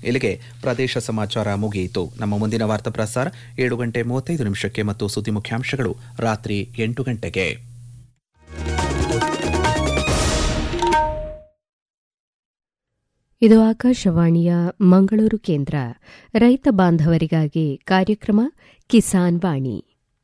ಇಲ್ಲಿಗೆ ಪ್ರದೇಶ ಸಮಾಚಾರ ಮುಗಿಯಿತು ನಮ್ಮ ಮುಂದಿನ ವಾರ್ತಾ ಪ್ರಸಾರ ಏಳು ಗಂಟೆ ಮೂವತ್ತೈದು ನಿಮಿಷಕ್ಕೆ ಮತ್ತು ಸುದ್ದಿ ಮುಖ್ಯಾಂಶಗಳು ರಾತ್ರಿ ಎಂಟು ಗಂಟೆಗೆ ಇದು ಆಕಾಶವಾಣಿಯ ಮಂಗಳೂರು ಕೇಂದ್ರ ರೈತ ಬಾಂಧವರಿಗಾಗಿ ಕಾರ್ಯಕ್ರಮ ಕಿಸಾನ್ ವಾಣಿ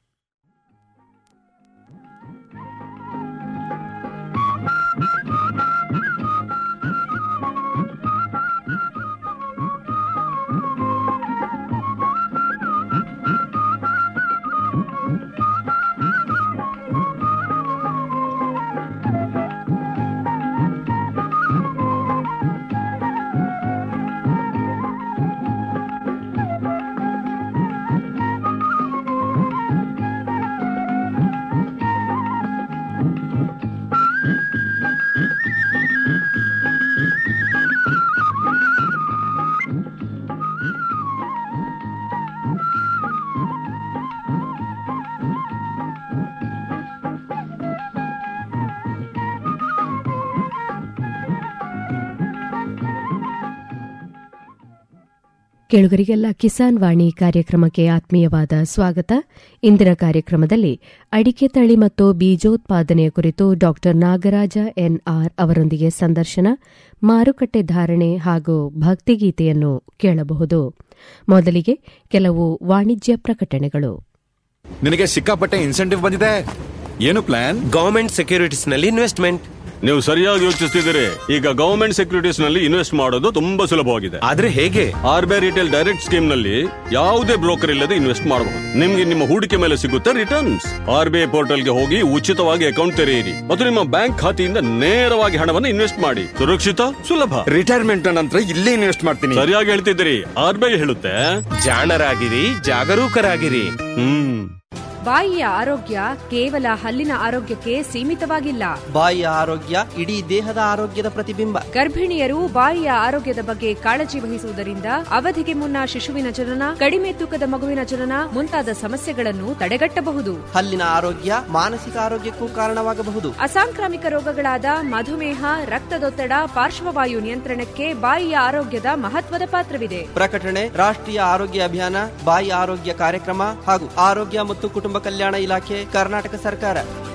ಕೇಳುಗರಿಗೆಲ್ಲ ಕಿಸಾನ್ ವಾಣಿ ಕಾರ್ಯಕ್ರಮಕ್ಕೆ ಆತ್ಮೀಯವಾದ ಸ್ವಾಗತ ಇಂದಿನ ಕಾರ್ಯಕ್ರಮದಲ್ಲಿ ಅಡಿಕೆ ತಳಿ ಮತ್ತು ಬೀಜೋತ್ಪಾದನೆಯ ಕುರಿತು ಡಾ ನಾಗರಾಜ ಎನ್ಆರ್ ಅವರೊಂದಿಗೆ ಸಂದರ್ಶನ ಮಾರುಕಟ್ಟೆ ಧಾರಣೆ ಹಾಗೂ ಭಕ್ತಿಗೀತೆಯನ್ನು ಕೇಳಬಹುದು ಮೊದಲಿಗೆ ಕೆಲವು ವಾಣಿಜ್ಯ ಪ್ರಕಟಣೆಗಳು ನಿನಗೆ ಸಿಕ್ಕಾಪಟ್ಟೆ ಇನ್ಸೆಂಟಿವ್ ಬಂದಿದೆ ಏನು ಪ್ಲಾನ್ ಗವರ್ಮೆಂಟ್ ಸೆಕ್ಯೂರಿಟೀಸ್ ನಲ್ಲಿ ಇನ್ವೆಸ್ಟ್ಮೆಂಟ್ ನೀವು ಸರಿಯಾಗಿ ಯೋಚಿಸ್ತಿದ್ದೀರಿ ಈಗ ಗವರ್ಮೆಂಟ್ ಸೆಕ್ಯೂರಿಟೀಸ್ ನಲ್ಲಿ ಇನ್ವೆಸ್ಟ್ ಮಾಡೋದು ತುಂಬಾ ಸುಲಭವಾಗಿದೆ ಆದ್ರೆ ಹೇಗೆ R B I retail direct scheme ನಲ್ಲಿ ಯಾವುದೇ ಬ್ರೋಕರ್ ಇಲ್ಲದೆ ಇನ್ವೆಸ್ಟ್ ಮಾಡಬಹುದು ನಿಮ್ಗೆ ನಿಮ್ಮ ಹೂಡಿಕೆ ಮೇಲೆ ಸಿಗುತ್ತೆ returns R B I portal ಗೆ ಹೋಗಿ ಉಚಿತವಾಗಿ ಅಕೌಂಟ್ ತೆರೆಯಿರಿ ಮತ್ತು ನಿಮ್ಮ ಬ್ಯಾಂಕ್ ಖಾತೆಯಿಂದ ನೇರವಾಗಿ ಹಣವನ್ನು ಇನ್ವೆಸ್ಟ್ ಮಾಡಿ ಸುರಕ್ಷಿತ ಸುಲಭ ರಿಟೈರ್ಮೆಂಟ್ ನಂತರ ಇಲ್ಲೇ ಇನ್ವೆಸ್ಟ್ ಮಾಡ್ತೀನಿ ಸರಿಯಾಗಿ ಹೇಳ್ತಿದ್ದೀರಿ ಆರ್ ಬಿ ಐ ಹೇಳುತ್ತೆ ಜಾಣರಾಗಿರಿ ಜಾಗರೂಕರಾಗಿರಿ ಹ್ಮ್ ಬಾಯಿಯ ಆರೋಗ್ಯ ಕೇವಲ ಹಲ್ಲಿನ ಆರೋಗ್ಯಕ್ಕೆ ಸೀಮಿತವಾಗಿಲ್ಲ ಬಾಯಿಯ ಆರೋಗ್ಯ ಇಡೀ ದೇಹದ ಆರೋಗ್ಯದ ಪ್ರತಿಬಿಂಬ ಗರ್ಭಿಣಿಯರು ಬಾಯಿಯ ಆರೋಗ್ಯದ ಬಗ್ಗೆ ಕಾಳಜಿ ವಹಿಸುವುದರಿಂದ ಅವಧಿಗೆ ಮುನ್ನ ಶಿಶುವಿನ ಜನನ ಕಡಿಮೆ ತೂಕದ ಮಗುವಿನ ಜನನ ಮುಂತಾದ ಸಮಸ್ಯೆಗಳನ್ನು ತಡೆಗಟ್ಟಬಹುದು ಹಲ್ಲಿನ ಆರೋಗ್ಯ ಮಾನಸಿಕ ಆರೋಗ್ಯಕ್ಕೂ ಕಾರಣವಾಗಬಹುದು ಅಸಾಂಕ್ರಾಮಿಕ ರೋಗಗಳಾದ ಮಧುಮೇಹ ರಕ್ತದೊತ್ತಡ ಪಾರ್ಶ್ವವಾಯು ನಿಯಂತ್ರಣಕ್ಕೆ ಬಾಯಿಯ ಆರೋಗ್ಯದ ಮಹತ್ವದ ಪಾತ್ರವಿದೆ ಪ್ರಕಟಣೆ ರಾಷ್ಟ್ರೀಯ ಆರೋಗ್ಯ ಅಭಿಯಾನ ಬಾಯಿ ಆರೋಗ್ಯ ಕಾರ್ಯಕ್ರಮ ಹಾಗೂ ಆರೋಗ್ಯ ಮತ್ತು ಕುಟುಂಬ ಕಲ್ಯಾಣ ಇಲಾಖೆ ಕರ್ನಾಟಕ ಸರ್ಕಾರ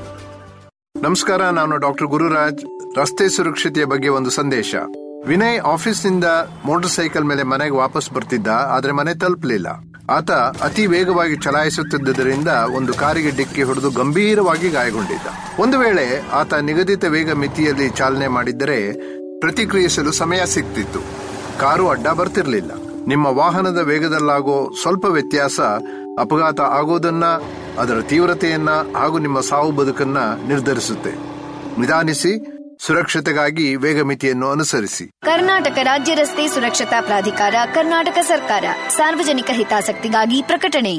ನಮಸ್ಕಾರ ನಾನು ಡಾಕ್ಟರ್ ಗುರುರಾಜ್ ರಸ್ತೆ ಸುರಕ್ಷತೆಯ ಬಗ್ಗೆ ಒಂದು ಸಂದೇಶ ವಿನಯ್ ಆಫೀಸ್ನಿಂದ ಮೋಟಾರ್ ಸೈಕಲ್ ಮೇಲೆ ಮನೆಗೆ ವಾಪಸ್ ಬರ್ತಿದ್ದ ಆದ್ರೆ ಮನೆ ತಲುಪಲಿಲ್ಲ ಆತ ಅತಿ ವೇಗವಾಗಿ ಚಲಾಯಿಸುತ್ತಿದ್ದರಿಂದ ಒಂದು ಕಾರಿಗೆ ಡಿಕ್ಕಿ ಹೊಡೆದು ಗಂಭೀರವಾಗಿ ಗಾಯಗೊಂಡಿದ್ದ ಒಂದು ವೇಳೆ ಆತ ನಿಗದಿತ ವೇಗ ಮಿತಿಯಲ್ಲಿ ಚಾಲನೆ ಮಾಡಿದ್ದರೆ ಪ್ರತಿಕ್ರಿಯಿಸಲು ಸಮಯ ಸಿಗ್ತಿತ್ತು ಕಾರು ಅಡ್ಡ ಬರ್ತಿರ್ಲಿಲ್ಲ ನಿಮ್ಮ ವಾಹನದ ವೇಗದಲ್ಲಾಗೋ ಸ್ವಲ್ಪ ವ್ಯತ್ಯಾಸ ಅಪಘಾತ ಆಗೋದನ್ನ ಅದರ ತೀವ್ರತೆಯನ್ನ ಹಾಗೂ ನಿಮ್ಮ ಸಾವು ಬದುಕನ್ನ ನಿರ್ಧರಿಸುತ್ತೆ ನಿಧಾನಿಸಿ ಸುರಕ್ಷತೆಗಾಗಿ ವೇಗ ಮಿತಿಯನ್ನು ಅನುಸರಿಸಿ ಕರ್ನಾಟಕ ರಾಜ್ಯ ರಸ್ತೆ ಸುರಕ್ಷತಾ ಪ್ರಾಧಿಕಾರ ಕರ್ನಾಟಕ ಸರ್ಕಾರ ಸಾರ್ವಜನಿಕ ಹಿತಾಸಕ್ತಿಗಾಗಿ ಪ್ರಕಟಣೆ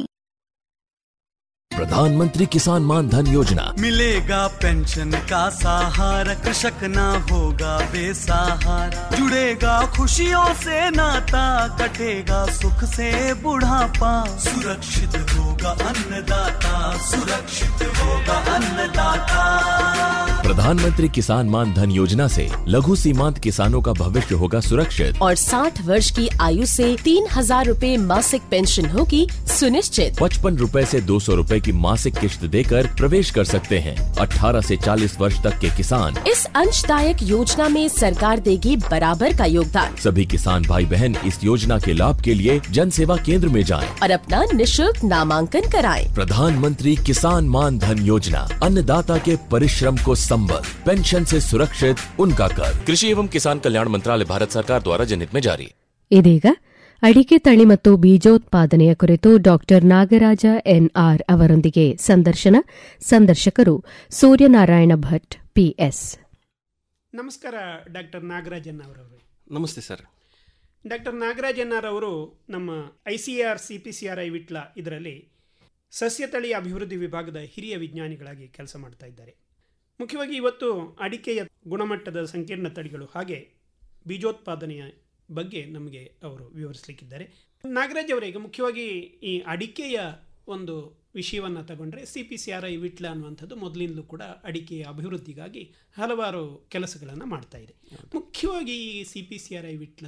प्रधानमंत्री किसान मान धन योजना मिलेगा पेंशन का सहारा कृषक ना होगा बेसहारा जुड़ेगा खुशियों से नाता कटेगा सुख से बुढ़ापा सुरक्षित होगा अन्नदाता सुरक्षित होगा अन्नदाता प्रधानमंत्री किसान मान धन योजना से लघु सीमांत किसानों का भविष्य होगा सुरक्षित और 60 वर्ष की आयु से तीन हजार रूपए मासिक पेंशन होगी सुनिश्चित पचपन रूपए ऐसी दो सौ रूपए की मासिक किश्त देकर प्रवेश कर सकते हैं 18 से 40 वर्ष तक के किसान इस अंशदायक योजना में सरकार देगी बराबर का योगदान सभी किसान भाई बहन इस योजना के लाभ के लिए जन सेवा केंद्र में जाएं। और अपना निशुल्क नामांकन कराएं। प्रधानमंत्री किसान मान धन योजना अन्नदाता के परिश्रम को संबल पेंशन से सुरक्षित उनका कर कृषि एवं किसान कल्याण मंत्रालय भारत सरकार द्वारा जनहित में जारी ಇದೀಗ ಅಡಿಕೆ ತಳಿ ಮತ್ತು ಬೀಜೋತ್ಪಾದನೆಯ ಕುರಿತು ಡಾಕ್ಟರ್ ನಾಗರಾಜ ಎನ್ಆರ್ ಅವರೊಂದಿಗೆ ಸಂದರ್ಶನ ಸಂದರ್ಶಕರು ಸೂರ್ಯನಾರಾಯಣ ಭಟ್ ಪಿಎಸ್ ನಮಸ್ಕಾರ ಡಾಕ್ಟರ್ ನಾಗರಾಜನ್ ಅವರವರು ನಮಸ್ತೆ ಸರ್ ಡಾಕ್ಟರ್ ನಾಗರಾಜನ್ ಅವರು ನಮ್ಮ I C R C P C R I Vitla ಇದರಲ್ಲಿ ಸಸ್ಯತಳಿ ಅಭಿವೃದ್ಧಿ ವಿಭಾಗದ ಹಿರಿಯ ವಿಜ್ಞಾನಿಗಳಾಗಿ ಕೆಲಸ ಮಾಡ್ತಾ ಇದ್ದಾರೆ ಮುಖ್ಯವಾಗಿ ಇವತ್ತು ಅಡಿಕೆಯ ಗುಣಮಟ್ಟದ ಸಂಕೀರ್ಣ ತಳಿಗಳು ಹಾಗೆ ಬೀಜೋತ್ಪಾದನೆಯ ಬಗ್ಗೆ ನಮಗೆ ಅವರು ವಿವರಿಸಲಿಕ್ಕಿದ್ದಾರೆ ನಾಗರಾಜ್ ಅವರೇ ಈಗ ಮುಖ್ಯವಾಗಿ ಈ ಅಡಿಕೆಯ ಒಂದು ವಿಷಯವನ್ನು ತಗೊಂಡ್ರೆ C P C R I Vitla ಅನ್ನುವಂಥದ್ದು ಮೊದಲಿಂದಲೂ ಕೂಡ ಅಡಿಕೆಯ ಅಭಿವೃದ್ಧಿಗಾಗಿ ಹಲವಾರು ಕೆಲಸಗಳನ್ನು ಮಾಡ್ತಾ ಇದೆ ಮುಖ್ಯವಾಗಿ ಈ C P C R I ವಿಟ್ಲದ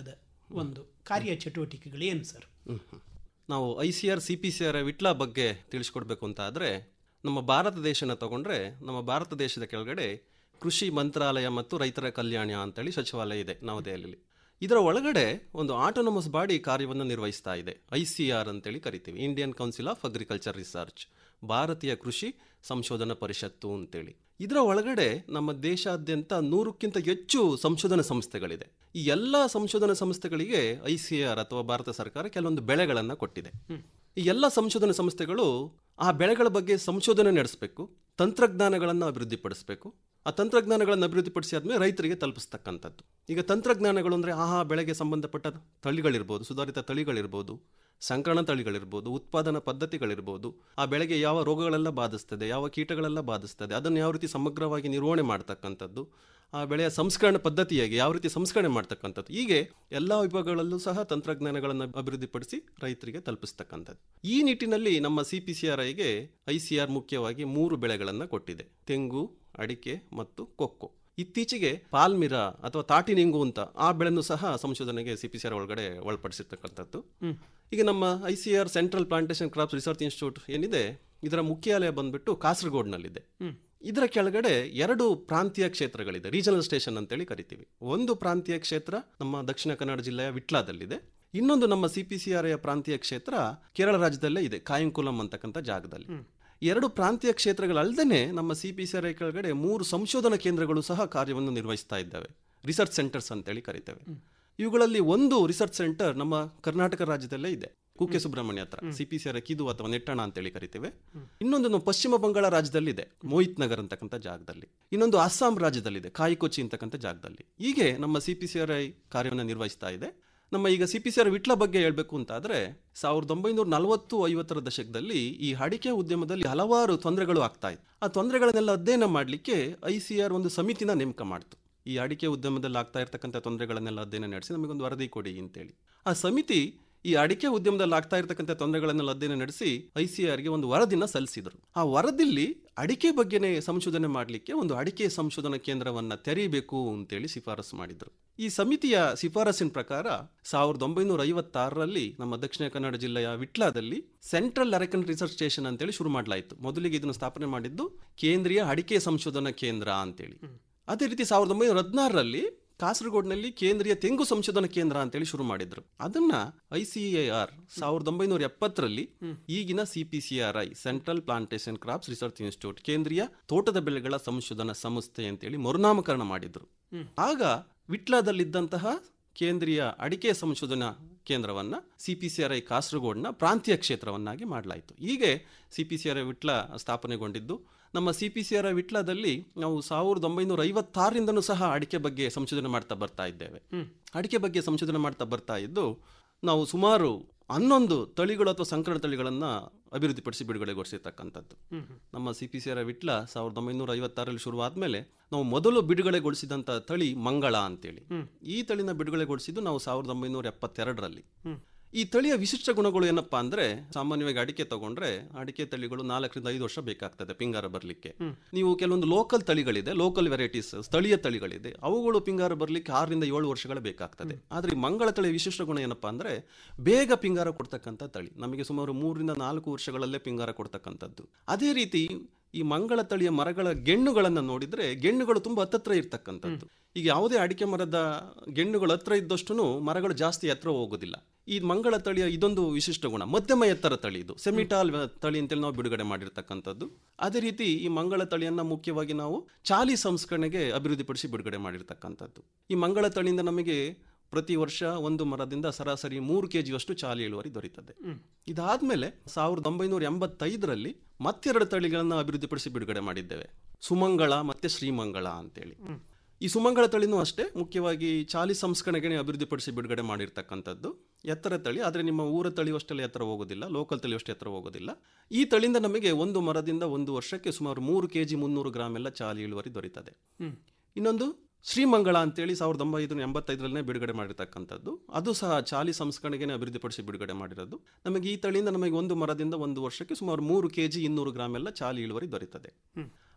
ಒಂದು ಕಾರ್ಯ ಚಟುವಟಿಕೆಗಳು ಏನು ಸರ್ ಹ್ಮ್, ಹ್ಮ್. ನಾವು I C R C P C R Vitla ಬಗ್ಗೆ ತಿಳಿಸ್ಕೊಡ್ಬೇಕು ಅಂತ ಆದರೆ ನಮ್ಮ ಭಾರತ ದೇಶನ ತಗೊಂಡ್ರೆ ನಮ್ಮ ಭಾರತ ದೇಶದ ಕೆಳಗಡೆ ಕೃಷಿ ಮಂತ್ರಾಲಯ ಮತ್ತು ರೈತರ ಕಲ್ಯಾಣ ಅಂತೇಳಿ ಸಚಿವಾಲಯ ಇದೆ ನವದೆಹಲಿಯಲ್ಲಿ ಇದರ ಒಳಗಡೆ ಒಂದು ಆಟೋನಮಸ್ ಬಾಡಿ ಕಾರ್ಯವನ್ನು ನಿರ್ವಹಿಸ್ತಾ ಇದೆ ಐ ಸಿ ಆರ್ ಅಂತೇಳಿ ಕರಿತೀವಿ Indian council of agriculture research ಭಾರತೀಯ ಕೃಷಿ ಸಂಶೋಧನಾ ಪರಿಷತ್ತು ಅಂತೇಳಿ ಇದರ ಒಳಗಡೆ ನಮ್ಮ ದೇಶಾದ್ಯಂತ ನೂರಕ್ಕಿಂತ ಹೆಚ್ಚು ಸಂಶೋಧನಾ ಸಂಸ್ಥೆಗಳಿದೆ ಈ ಎಲ್ಲ ಸಂಶೋಧನಾ ಸಂಸ್ಥೆಗಳಿಗೆ ಐ ಸಿ ಆರ್ ಅಥವಾ ಭಾರತ ಸರ್ಕಾರ ಕೆಲವೊಂದು ಬೆಳೆಗಳನ್ನು ಕೊಟ್ಟಿದೆ ಈ ಎಲ್ಲ ಸಂಶೋಧನಾ ಸಂಸ್ಥೆಗಳು ಆ ಬೆಳೆಗಳ ಬಗ್ಗೆ ಸಂಶೋಧನೆ ನಡೆಸಬೇಕು ತಂತ್ರಜ್ಞಾನಗಳನ್ನು ಅಭಿವೃದ್ಧಿಪಡಿಸಬೇಕು ಆ ತಂತ್ರಜ್ಞಾನಗಳನ್ನು ಅಭಿವೃದ್ಧಿಪಡಿಸಿ ಆದ್ಮೇಲೆ ರೈತರಿಗೆ ತಲುಪಿಸ್ತಕ್ಕಂಥದ್ದು ಈಗ ತಂತ್ರಜ್ಞಾನಗಳು ಅಂದರೆ ಆಹಾ ಬೆಳೆಗೆ ಸಂಬಂಧಪಟ್ಟ ತಳಿಗಳಿರ್ಬೋದು ಸುಧಾರಿತ ತಳಿಗಳಿರ್ಬೋದು ಸಂಕರಣ ತಳಿಗಳಿರ್ಬೋದು ಉತ್ಪಾದನಾ ಪದ್ಧತಿಗಳಿರ್ಬೋದು ಆ ಬೆಳೆಗೆ ಯಾವ ರೋಗಗಳೆಲ್ಲ ಬಾಧಿಸ್ತದೆ ಯಾವ ಕೀಟಗಳೆಲ್ಲ ಬಾಧಿಸ್ತದೆ ಅದನ್ನು ಯಾವ ರೀತಿ ಸಮಗ್ರವಾಗಿ ನಿರ್ವಹಣೆ ಮಾಡ್ತಕ್ಕಂಥದ್ದು ಆ ಬೆಳೆಯ ಸಂಸ್ಕರಣೆ ಪದ್ಧತಿ ಹೇಗೆ ಯಾವ ರೀತಿ ಸಂಸ್ಕರಣೆ ಮಾಡ್ತಕ್ಕಂಥದ್ದು ಹೀಗೆ ಎಲ್ಲ ವಿಭಾಗಗಳಲ್ಲೂ ಸಹ ತಂತ್ರಜ್ಞಾನಗಳನ್ನು ಅಭಿವೃದ್ಧಿಪಡಿಸಿ ರೈತರಿಗೆ ತಲುಪಿಸ್ತಕ್ಕಂಥದ್ದು ಈ ನಿಟ್ಟಿನಲ್ಲಿ ನಮ್ಮ ಸಿ ಪಿ ಸಿ ಆರ್ ಐಗೆ ಐ ಸಿ ಆರ್ ಮುಖ್ಯವಾಗಿ ಮೂರು ಬೆಳೆಗಳನ್ನು ಕೊಟ್ಟಿದೆ ತೆಂಗು ಅಡಿಕೆ ಮತ್ತು ಕೊಕ್ಕೋ ಇತ್ತೀಚೆಗೆ ಪಾಲ್ಮಿರಾ ಅಥವಾ ತಾಟಿನಿಂಗು ಅಂತ ಆ ಬೆಳೆನೂ ಸಹ ಸಂಶೋಧನೆಗೆ ಸಿ ಪಿ ಸಿ ಆರ್ ಒಳಗಡೆ ಒಳಪಡಿಸಿರ್ತಕ್ಕಂಥದ್ದು ಹ್ಮ್. ಈಗ ನಮ್ಮ I C R central plantation crops research institute ಏನಿದೆ ಇದರ ಮುಖ್ಯಾಲಯ ಬಂದ್ಬಿಟ್ಟು ಕಾಸರಗೋಡ್ನಲ್ಲಿದೆ ಹ್ಮ್. ಇದರ ಕೆಳಗಡೆ ಎರಡು ಪ್ರಾಂತೀಯ ಕ್ಷೇತ್ರಗಳಿದೆ ರೀಜನಲ್ ಸ್ಟೇಷನ್ ಅಂತೇಳಿ ಕರಿತೀವಿ ಒಂದು ಪ್ರಾಂತೀಯ ಕ್ಷೇತ್ರ ನಮ್ಮ ದಕ್ಷಿಣ ಕನ್ನಡ ಜಿಲ್ಲೆಯ ವಿಟ್ಲಾದಲ್ಲಿದೆ ಇನ್ನೊಂದು ನಮ್ಮ ಸಿ ಪಿ ಸಿ ಆರ್ ಪ್ರಾಂತೀಯ ಕ್ಷೇತ್ರ ಕೇರಳ ರಾಜ್ಯದಲ್ಲೇ ಇದೆ ಕಾಯಂಕುಲಂ ಅಂತಕ್ಕಂಥ ಜಾಗದಲ್ಲಿ ಎರಡು ಪ್ರಾಂತೀಯ ಕ್ಷೇತ್ರಗಳಲ್ಲದೆ ನಮ್ಮ ಸಿ ಪಿ ಸಿ ಆರ್ ಕೆಳಗಡೆ ಮೂರು ಸಂಶೋಧನಾ ಕೇಂದ್ರಗಳು ಸಹ ಕಾರ್ಯವನ್ನು ನಿರ್ವಹಿಸ್ತಾ ಇದ್ದಾವೆ ರಿಸರ್ಚ್ ಸೆಂಟರ್ಸ್ ಅಂತೇಳಿ ಕರಿತೇವೆ ಇವುಗಳಲ್ಲಿ ಒಂದು ರಿಸರ್ಚ್ ಸೆಂಟರ್ ನಮ್ಮ ಕರ್ನಾಟಕ ರಾಜ್ಯದಲ್ಲೇ ಇದೆ ಕುಕ್ಕೆ ಸುಬ್ರಹ್ಮಣ್ಯ ಹತ್ರ C P C R Kidu ಅಥವಾ ನೆಟ್ಟಣ ಅಂತೇಳಿ ಕರಿತೇವೆ ಇನ್ನೊಂದು ನಮ್ಮ ಪಶ್ಚಿಮ ಬಂಗಾಳ ರಾಜ್ಯದಲ್ಲಿದೆ ಮೋಹಿತ್ ನಗರ್ ಅಂತಕ್ಕಂಥ ಜಾಗದಲ್ಲಿ ಇನ್ನೊಂದು ಅಸ್ಸಾಂ ರಾಜ್ಯದಲ್ಲಿದೆ ಕಾಯಿಕೊಚ್ಚಿ ಅಂತಕ್ಕಂಥ ಜಾಗದಲ್ಲಿ ಹೀಗೆ ನಮ್ಮ C P C R I ಕಾರ್ಯವನ್ನು ನಿರ್ವಹಿಸ್ತಾ ಇದೆ ನಮ್ಮ ಈಗ C P C R Vitla ಬಗ್ಗೆ ಹೇಳಬೇಕು ಅಂತ ಆದರೆ ಸಾವಿರದ ಒಂಬೈನೂರ ನಲವತ್ತು ಐವತ್ತರ ದಶಕದಲ್ಲಿ ಈ ಅಡಿಕೆ ಉದ್ಯಮದಲ್ಲಿ ಹಲವಾರು ತೊಂದರೆಗಳು ಆಗ್ತಾ ಇತ್ತು ಆ ತೊಂದರೆಗಳನ್ನೆಲ್ಲ ಅಧ್ಯಯನ ಮಾಡಲಿಕ್ಕೆ ಐ ಸಿ ಆರ್ ಒಂದು ಸಮಿತಿನ ನೇಮಕ ಮಾಡ್ತು ಈ ಅಡಿಕೆ ಉದ್ಯಮದಲ್ಲಿ ಆಗ್ತಾ ಇರ್ತಕ್ಕಂಥ ತೊಂದರೆಗಳನ್ನೆಲ್ಲ ಅಧ್ಯಯನ ನಡೆಸಿ ನಮಗೊಂದು ವರದಿ ಕೊಡಿ ಅಂತೇಳಿ ಆ ಸಮಿತಿ ಈ ಅಡಿಕೆ ಉದ್ಯಮದಲ್ಲಿ ಆಗ್ತಾ ಇರ್ತಕ್ಕಂಥ ತೊಂದರೆಗಳನ್ನೆಲ್ಲ ಅಧ್ಯಯನ ನಡೆಸಿ ಐ ಸಿ ಆರ್ಗೆ ಒಂದು ವರದಿನ ಸಲ್ಲಿಸಿದರು ಆ ವರದಿಲಿ ಅಡಿಕೆ ಬಗ್ಗೆನೇ ಸಂಶೋಧನೆ ಮಾಡಲಿಕ್ಕೆ ಒಂದು ಅಡಿಕೆ ಸಂಶೋಧನಾ ಕೇಂದ್ರವನ್ನ ತೆರೀಬೇಕು ಅಂತೇಳಿ ಶಿಫಾರಸು ಮಾಡಿದ್ರು ಈ ಸಮಿತಿಯ ಶಿಫಾರಸಿನ ಪ್ರಕಾರ ಸಾವಿರದ ಒಂಬೈನೂರ ಐವತ್ತಾರರಲ್ಲಿ ನಮ್ಮ ದಕ್ಷಿಣ ಕನ್ನಡ ಜಿಲ್ಲೆಯ ವಿಟ್ಲಾದಲ್ಲಿ ಸೆಂಟ್ರಲ್ ಅರೆಕನ್ ರಿಸರ್ಚ್ ಸ್ಟೇಷನ್ ಅಂತೇಳಿ ಶುರು ಮಾಡಲಾಯಿತು ಮೊದಲಿಗೆ ಇದನ್ನು ಸ್ಥಾಪನೆ ಮಾಡಿದ್ದು ಕೇಂದ್ರೀಯ ಅಡಿಕೆ ಸಂಶೋಧನಾ ಕೇಂದ್ರ ಅಂತೇಳಿ ಅದೇ ರೀತಿ ಸಾವಿರದ ಒಂಬೈನೂರ ಹದಿನಾರರಲ್ಲಿ ಕಾಸರಗೋಡ್ನಲ್ಲಿ ಕೇಂದ್ರೀಯ ತೆಂಗು ಸಂಶೋಧನಾ ಕೇಂದ್ರ ಅಂತೇಳಿ ಶುರು ಮಾಡಿದ್ರು ಅದನ್ನ ಐ ಸಿ ಎ ಆರ್ ಸಾವಿರದ ಒಂಬೈನೂರ ಎಪ್ಪತ್ತರಲ್ಲಿ ಈಗಿನ C P C R I central plantation crops research institute ಕೇಂದ್ರೀಯ ತೋಟದ ಬೆಳೆಗಳ ಸಂಶೋಧನಾ ಸಂಸ್ಥೆ ಅಂತೇಳಿ ಮರುನಾಮಕರಣ ಮಾಡಿದ್ರು ಆಗ ವಿಟ್ಲಾದಲ್ಲಿದ್ದಂತಹ ಕೇಂದ್ರೀಯ ಅಡಿಕೆ ಸಂಶೋಧನಾ ಕೇಂದ್ರವನ್ನ C P C R I ಕಾಸರಗೋಡ್ನ ಪ್ರಾಂತೀಯ ಕ್ಷೇತ್ರವನ್ನಾಗಿ ಮಾಡಲಾಯಿತು ಹೀಗೆ C P C R I Vitla ಸ್ಥಾಪನೆಗೊಂಡಿದ್ದು ನಮ್ಮ C P C R I ವಿಟ್ಲದಲ್ಲಿ ನಾವು ಸಾವಿರದ ಒಂಬೈನೂರ ಐವತ್ತಾರರಿಂದನೂ ಸಹ ಅಡಿಕೆ ಬಗ್ಗೆ ಸಂಶೋಧನೆ ಮಾಡ್ತಾ ಬರ್ತಾ ಇದ್ದೇವೆ ಅಡಿಕೆ ಬಗ್ಗೆ ಸಂಶೋಧನೆ ಮಾಡ್ತಾ ಬರ್ತಾ ಇದ್ದು ನಾವು ಸುಮಾರು ಹನ್ನೊಂದು ತಳಿಗಳು ಅಥವಾ ಸಂಕರಣ ತಳಿಗಳನ್ನು ಅಭಿವೃದ್ಧಿಪಡಿಸಿ ಬಿಡುಗಡೆಗೊಳಿಸಿರ್ತಕ್ಕಂಥದ್ದು ನಮ್ಮ C P C R Vitla ಸಾವಿರದ ಒಂಬೈನೂರ ಐವತ್ತಾರಲ್ಲಿ ಶುರುವಾದ್ಮೇಲೆ ನಾವು ಮೊದಲು ಬಿಡುಗಡೆಗೊಳಿಸಿದಂಥ ತಳಿ ಮಂಗಳ ಅಂತೇಳಿ ಈ ತಳಿನ ಬಿಡುಗಡೆಗೊಳಿಸಿದ್ದು ನಾವು ಸಾವಿರದ ಒಂಬೈನೂರ ಎಪ್ಪತ್ತೆರಡರಲ್ಲಿ ಈ ತಳಿಯ ವಿಶಿಷ್ಟ ಗುಣಗಳು ಏನಪ್ಪಾ ಅಂದ್ರೆ ಸಾಮಾನ್ಯವಾಗಿ ಅಡಿಕೆ ತಗೊಂಡ್ರೆ ಅಡಿಕೆ ತಳಿಗಳು ನಾಲ್ಕರಿಂದ ಐದು ವರ್ಷ ಬೇಕಾಗ್ತದೆ ಪಿಂಗಾರ ಬರಲಿಕ್ಕೆ ನೀವು ಕೆಲವೊಂದು ಲೋಕಲ್ ತಳಿಗಳಿದೆ ಲೋಕಲ್ ವೆರೈಟೀಸ್ ಸ್ಥಳೀಯ ತಳಿಗಳಿದೆ ಅವುಗಳು ಪಿಂಗಾರ ಬರಲಿಕ್ಕೆ ಆರರಿಂದ ಏಳು ವರ್ಷಗಳು ಬೇಕಾಗ್ತದೆ ಆದ್ರೆ ಈ ಮಂಗಳ ತಳಿಯ ವಿಶಿಷ್ಟ ಗುಣ ಏನಪ್ಪಾ ಅಂದ್ರೆ ಬೇಗ ಪಿಂಗಾರ ಕೊಡ್ತಕ್ಕಂಥ ತಳಿ ನಮಗೆ ಸುಮಾರು ಮೂರರಿಂದ ನಾಲ್ಕು ವರ್ಷಗಳಲ್ಲೇ ಪಿಂಗಾರ ಕೊಡ್ತಕ್ಕಂಥದ್ದು ಅದೇ ರೀತಿ ಈ ಮಂಗಳ ತಳಿಯ ಮರಗಳ ಗೆಣ್ಣುಗಳನ್ನು ನೋಡಿದ್ರೆ ಗೆಣ್ಣುಗಳು ತುಂಬಾ ಹತ್ತತ್ರ ಇರ್ತಕ್ಕಂಥದ್ದು ಈಗ ಯಾವುದೇ ಅಡಿಕೆ ಮರದ ಗೆಣ್ಣುಗಳು ಹತ್ರ ಇದ್ದಷ್ಟು ಮರಗಳು ಜಾಸ್ತಿ ಎತ್ತರ ಹೋಗೋದಿಲ್ಲ ಈ ಮಂಗಳ ತಳಿಯ ಇದೊಂದು ವಿಶಿಷ್ಟ ಗುಣ ಮಧ್ಯಮ ಎತ್ತರ ತಳಿ ಇದು ಸೆಮಿಟಾಲ್ ತಳಿ ಅಂತೇಳಿ ನಾವು ಬಿಡುಗಡೆ ಮಾಡಿರ್ತಕ್ಕಂಥದ್ದು ಅದೇ ರೀತಿ ಈ ಮಂಗಳ ತಳಿಯನ್ನ ಮುಖ್ಯವಾಗಿ ನಾವು ಚಾಲಿ ಸಂಸ್ಕರಣೆಗೆ ಅಭಿವೃದ್ಧಿಪಡಿಸಿ ಬಿಡುಗಡೆ ಮಾಡಿರ್ತಕ್ಕಂಥದ್ದು ಈ ಮಂಗಳ ತಳಿಯಿಂದ ನಮಗೆ ಪ್ರತಿ ವರ್ಷ ಒಂದು ಮರದಿಂದ ಸರಾಸರಿ ಮೂರು ಕೆ ಜಿಯಷ್ಟು ಚಾಲಿ ಇಳುವರಿ ದೊರೀತದೆ ಇದಾದ್ಮೇಲೆ ಸಾವಿರದ ಒಂಬೈನೂರ ಎಂಬತ್ತೈದರಲ್ಲಿ ಮತ್ತೆರಡು ತಳಿಗಳನ್ನು ಅಭಿವೃದ್ಧಿಪಡಿಸಿ ಬಿಡುಗಡೆ ಮಾಡಿದ್ದೇವೆ ಸುಮಂಗಳ ಮತ್ತೆ ಶ್ರೀಮಂಗಳ ಅಂತೇಳಿ ಈ ಸುಮಂಗಳ ತಳಿನೂ ಅಷ್ಟೇ ಮುಖ್ಯವಾಗಿ ಚಾಲಿ ಸಂಸ್ಕರಣೆಗೆ ಅಭಿವೃದ್ಧಿಪಡಿಸಿ ಬಿಡುಗಡೆ ಮಾಡಿರ್ತಕ್ಕಂಥದ್ದು ಎತ್ತರ ತಳಿ ಆದರೆ ನಿಮ್ಮ ಊರ ತಳಿಯಷ್ಟೆಲ್ಲ ಎತ್ತರ ಹೋಗೋದಿಲ್ಲ ಲೋಕಲ್ ತಳಿಯಷ್ಟು ಎತ್ತರ ಹೋಗೋದಿಲ್ಲ ಈ ತಳಿಯಿಂದ ನಮಗೆ ಒಂದು ಮರದಿಂದ ಒಂದು ವರ್ಷಕ್ಕೆ ಸುಮಾರು ಮೂರು ಕೆ ಜಿ ಮುನ್ನೂರು ಗ್ರಾಮ್ ಎಲ್ಲ ಚಾಲಿ ಇಳುವರಿ ದೊರೀತದೆ ಇನ್ನೊಂದು ಶ್ರೀಮಂಗಳ ಅಂತೇಳಿ ಸಾವಿರದ ಒಂಬೈನೂರ ಎಂಬತ್ತೈದರಲ್ಲೇ ಬಿಡುಗಡೆ ಮಾಡಿರ್ತಕ್ಕಂಥದ್ದು ಅದು ಸಹ ಚಾಲಿ ಸಂಸ್ಕರಣೆಗೆ ಅಭಿವೃದ್ಧಿಪಡಿಸಿ ಬಿಡುಗಡೆ ಮಾಡಿರೋದು ನಮಗೆ ಈ ತಳಿಯಿಂದ ನಮಗೆ ಒಂದು ಮರದಿಂದ ಒಂದು ವರ್ಷಕ್ಕೆ ಸುಮಾರು ಮೂರು ಕೆ ಜಿ ಇನ್ನೂರು ಗ್ರಾಮ್ ಎಲ್ಲ ಚಾಲಿ ಇಳುವರಿ ದೊರೀತದೆ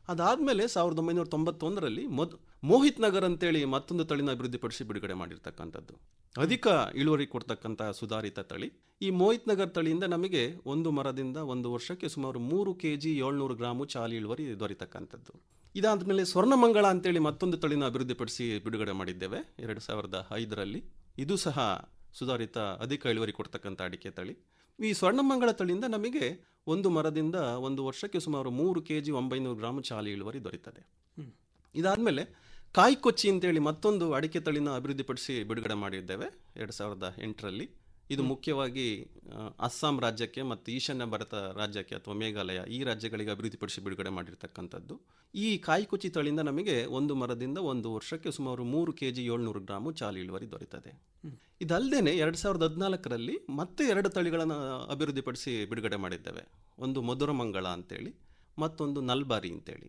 ಅದಾದಮೇಲೆ ಸಾವಿರದ ಒಂಬೈನೂರ ತೊಂಬತ್ತೊಂದರಲ್ಲಿ ಮೊದ್ ಮೋಹಿತ್ ನಗರ್ ಅಂತೇಳಿ ಮತ್ತೊಂದು ತಳಿನ ಅಭಿವೃದ್ಧಿಪಡಿಸಿ ಬಿಡುಗಡೆ ಮಾಡಿರ್ತಕ್ಕಂಥದ್ದು ಅಧಿಕ ಇಳುವರಿ ಕೊಡ್ತಕ್ಕಂಥ ಸುಧಾರಿತ ತಳಿ ಈ ಮೋಹಿತ್ ನಗರ್ ತಳಿಯಿಂದ ನಮಗೆ ಒಂದು ಮರದಿಂದ ಒಂದು ವರ್ಷಕ್ಕೆ ಸುಮಾರು ಮೂರು ಕೆ ಜಿ ಏಳ್ನೂರು ಗ್ರಾಮು ಚಾಲಿ ಇಳುವರಿ ದೊರೀತಕ್ಕಂಥದ್ದು ಇದಾದ್ಮೇಲೆ ಸ್ವರ್ಣಮಂಗಳ ಅಂತೇಳಿ ಮತ್ತೊಂದು ತಳಿನ ಅಭಿವೃದ್ಧಿಪಡಿಸಿ ಬಿಡುಗಡೆ ಮಾಡಿದ್ದೇವೆ ಎರಡು ಸಾವಿರದ ಐದರಲ್ಲಿ ಇದು ಸಹ ಸುಧಾರಿತ ಅಧಿಕ ಇಳುವರಿ ಕೊಡ್ತಕ್ಕಂಥ ಅಡಿಕೆ ತಳಿ ಈ ಸ್ವರ್ಣಮಂಗಳ ತಳಿಯಿಂದ ನಮಗೆ ಒಂದು ಮರದಿಂದ ಒಂದು ವರ್ಷಕ್ಕೆ ಸುಮಾರು ಮೂರು ಕೆ ಜಿ ಒಂಬೈನೂರು ಗ್ರಾಮ್ ಚಾಲಿ ಇಳುವರಿ ದೊರೀತದೆ ಇದಾದಮೇಲೆ ಕಾಯಿ ಕೊಚ್ಚಿ ಅಂತೇಳಿ ಮತ್ತೊಂದು ಅಡಿಕೆ ತಳಿನ ಅಭಿವೃದ್ಧಿಪಡಿಸಿ ಬಿಡುಗಡೆ ಮಾಡಿದ್ದೇವೆ ಎರಡು ಸಾವಿರದ ಎಂಟರಲ್ಲಿ ಇದು ಮುಖ್ಯವಾಗಿ ಆ, ಅಸ್ಸಾಂ ರಾಜ್ಯಕ್ಕೆ ಮತ್ತು ಈಶಾನ್ಯ ಭಾರತ ರಾಜ್ಯಕ್ಕೆ ಅಥವಾ ಮೇಘಾಲಯ ಈ ರಾಜ್ಯಗಳಿಗೆ ಅಭಿವೃದ್ಧಿಪಡಿಸಿ ಬಿಡುಗಡೆ ಮಾಡಿರ್ತಕ್ಕಂಥದ್ದು ಈ ಕಾಯಿ ಕೊಚ್ಚಿ ತಳಿಯಿಂದ ನಮಗೆ ಒಂದು ಮರದಿಂದ ಒಂದು ವರ್ಷಕ್ಕೆ ಸುಮಾರು ಮೂರು ಕೆ ಜಿ ಏಳ್ನೂರು ಗ್ರಾಮು ಚಾಲಿ ಇಳುವರಿ ದೊರೀತದೆ ಇದಲ್ಲದೆ ಎರಡು ಸಾವಿರದ ಹದಿನಾಲ್ಕರಲ್ಲಿ ಮತ್ತೆ ಎರಡು ತಳಿಗಳನ್ನು ಅಭಿವೃದ್ಧಿಪಡಿಸಿ ಬಿಡುಗಡೆ ಮಾಡಿದ್ದೇವೆ ಒಂದು ಮಧುರಮಂಗಳ ಅಂತೇಳಿ ಮತ್ತೊಂದು ನಲ್ಬಾರಿ ಅಂತೇಳಿ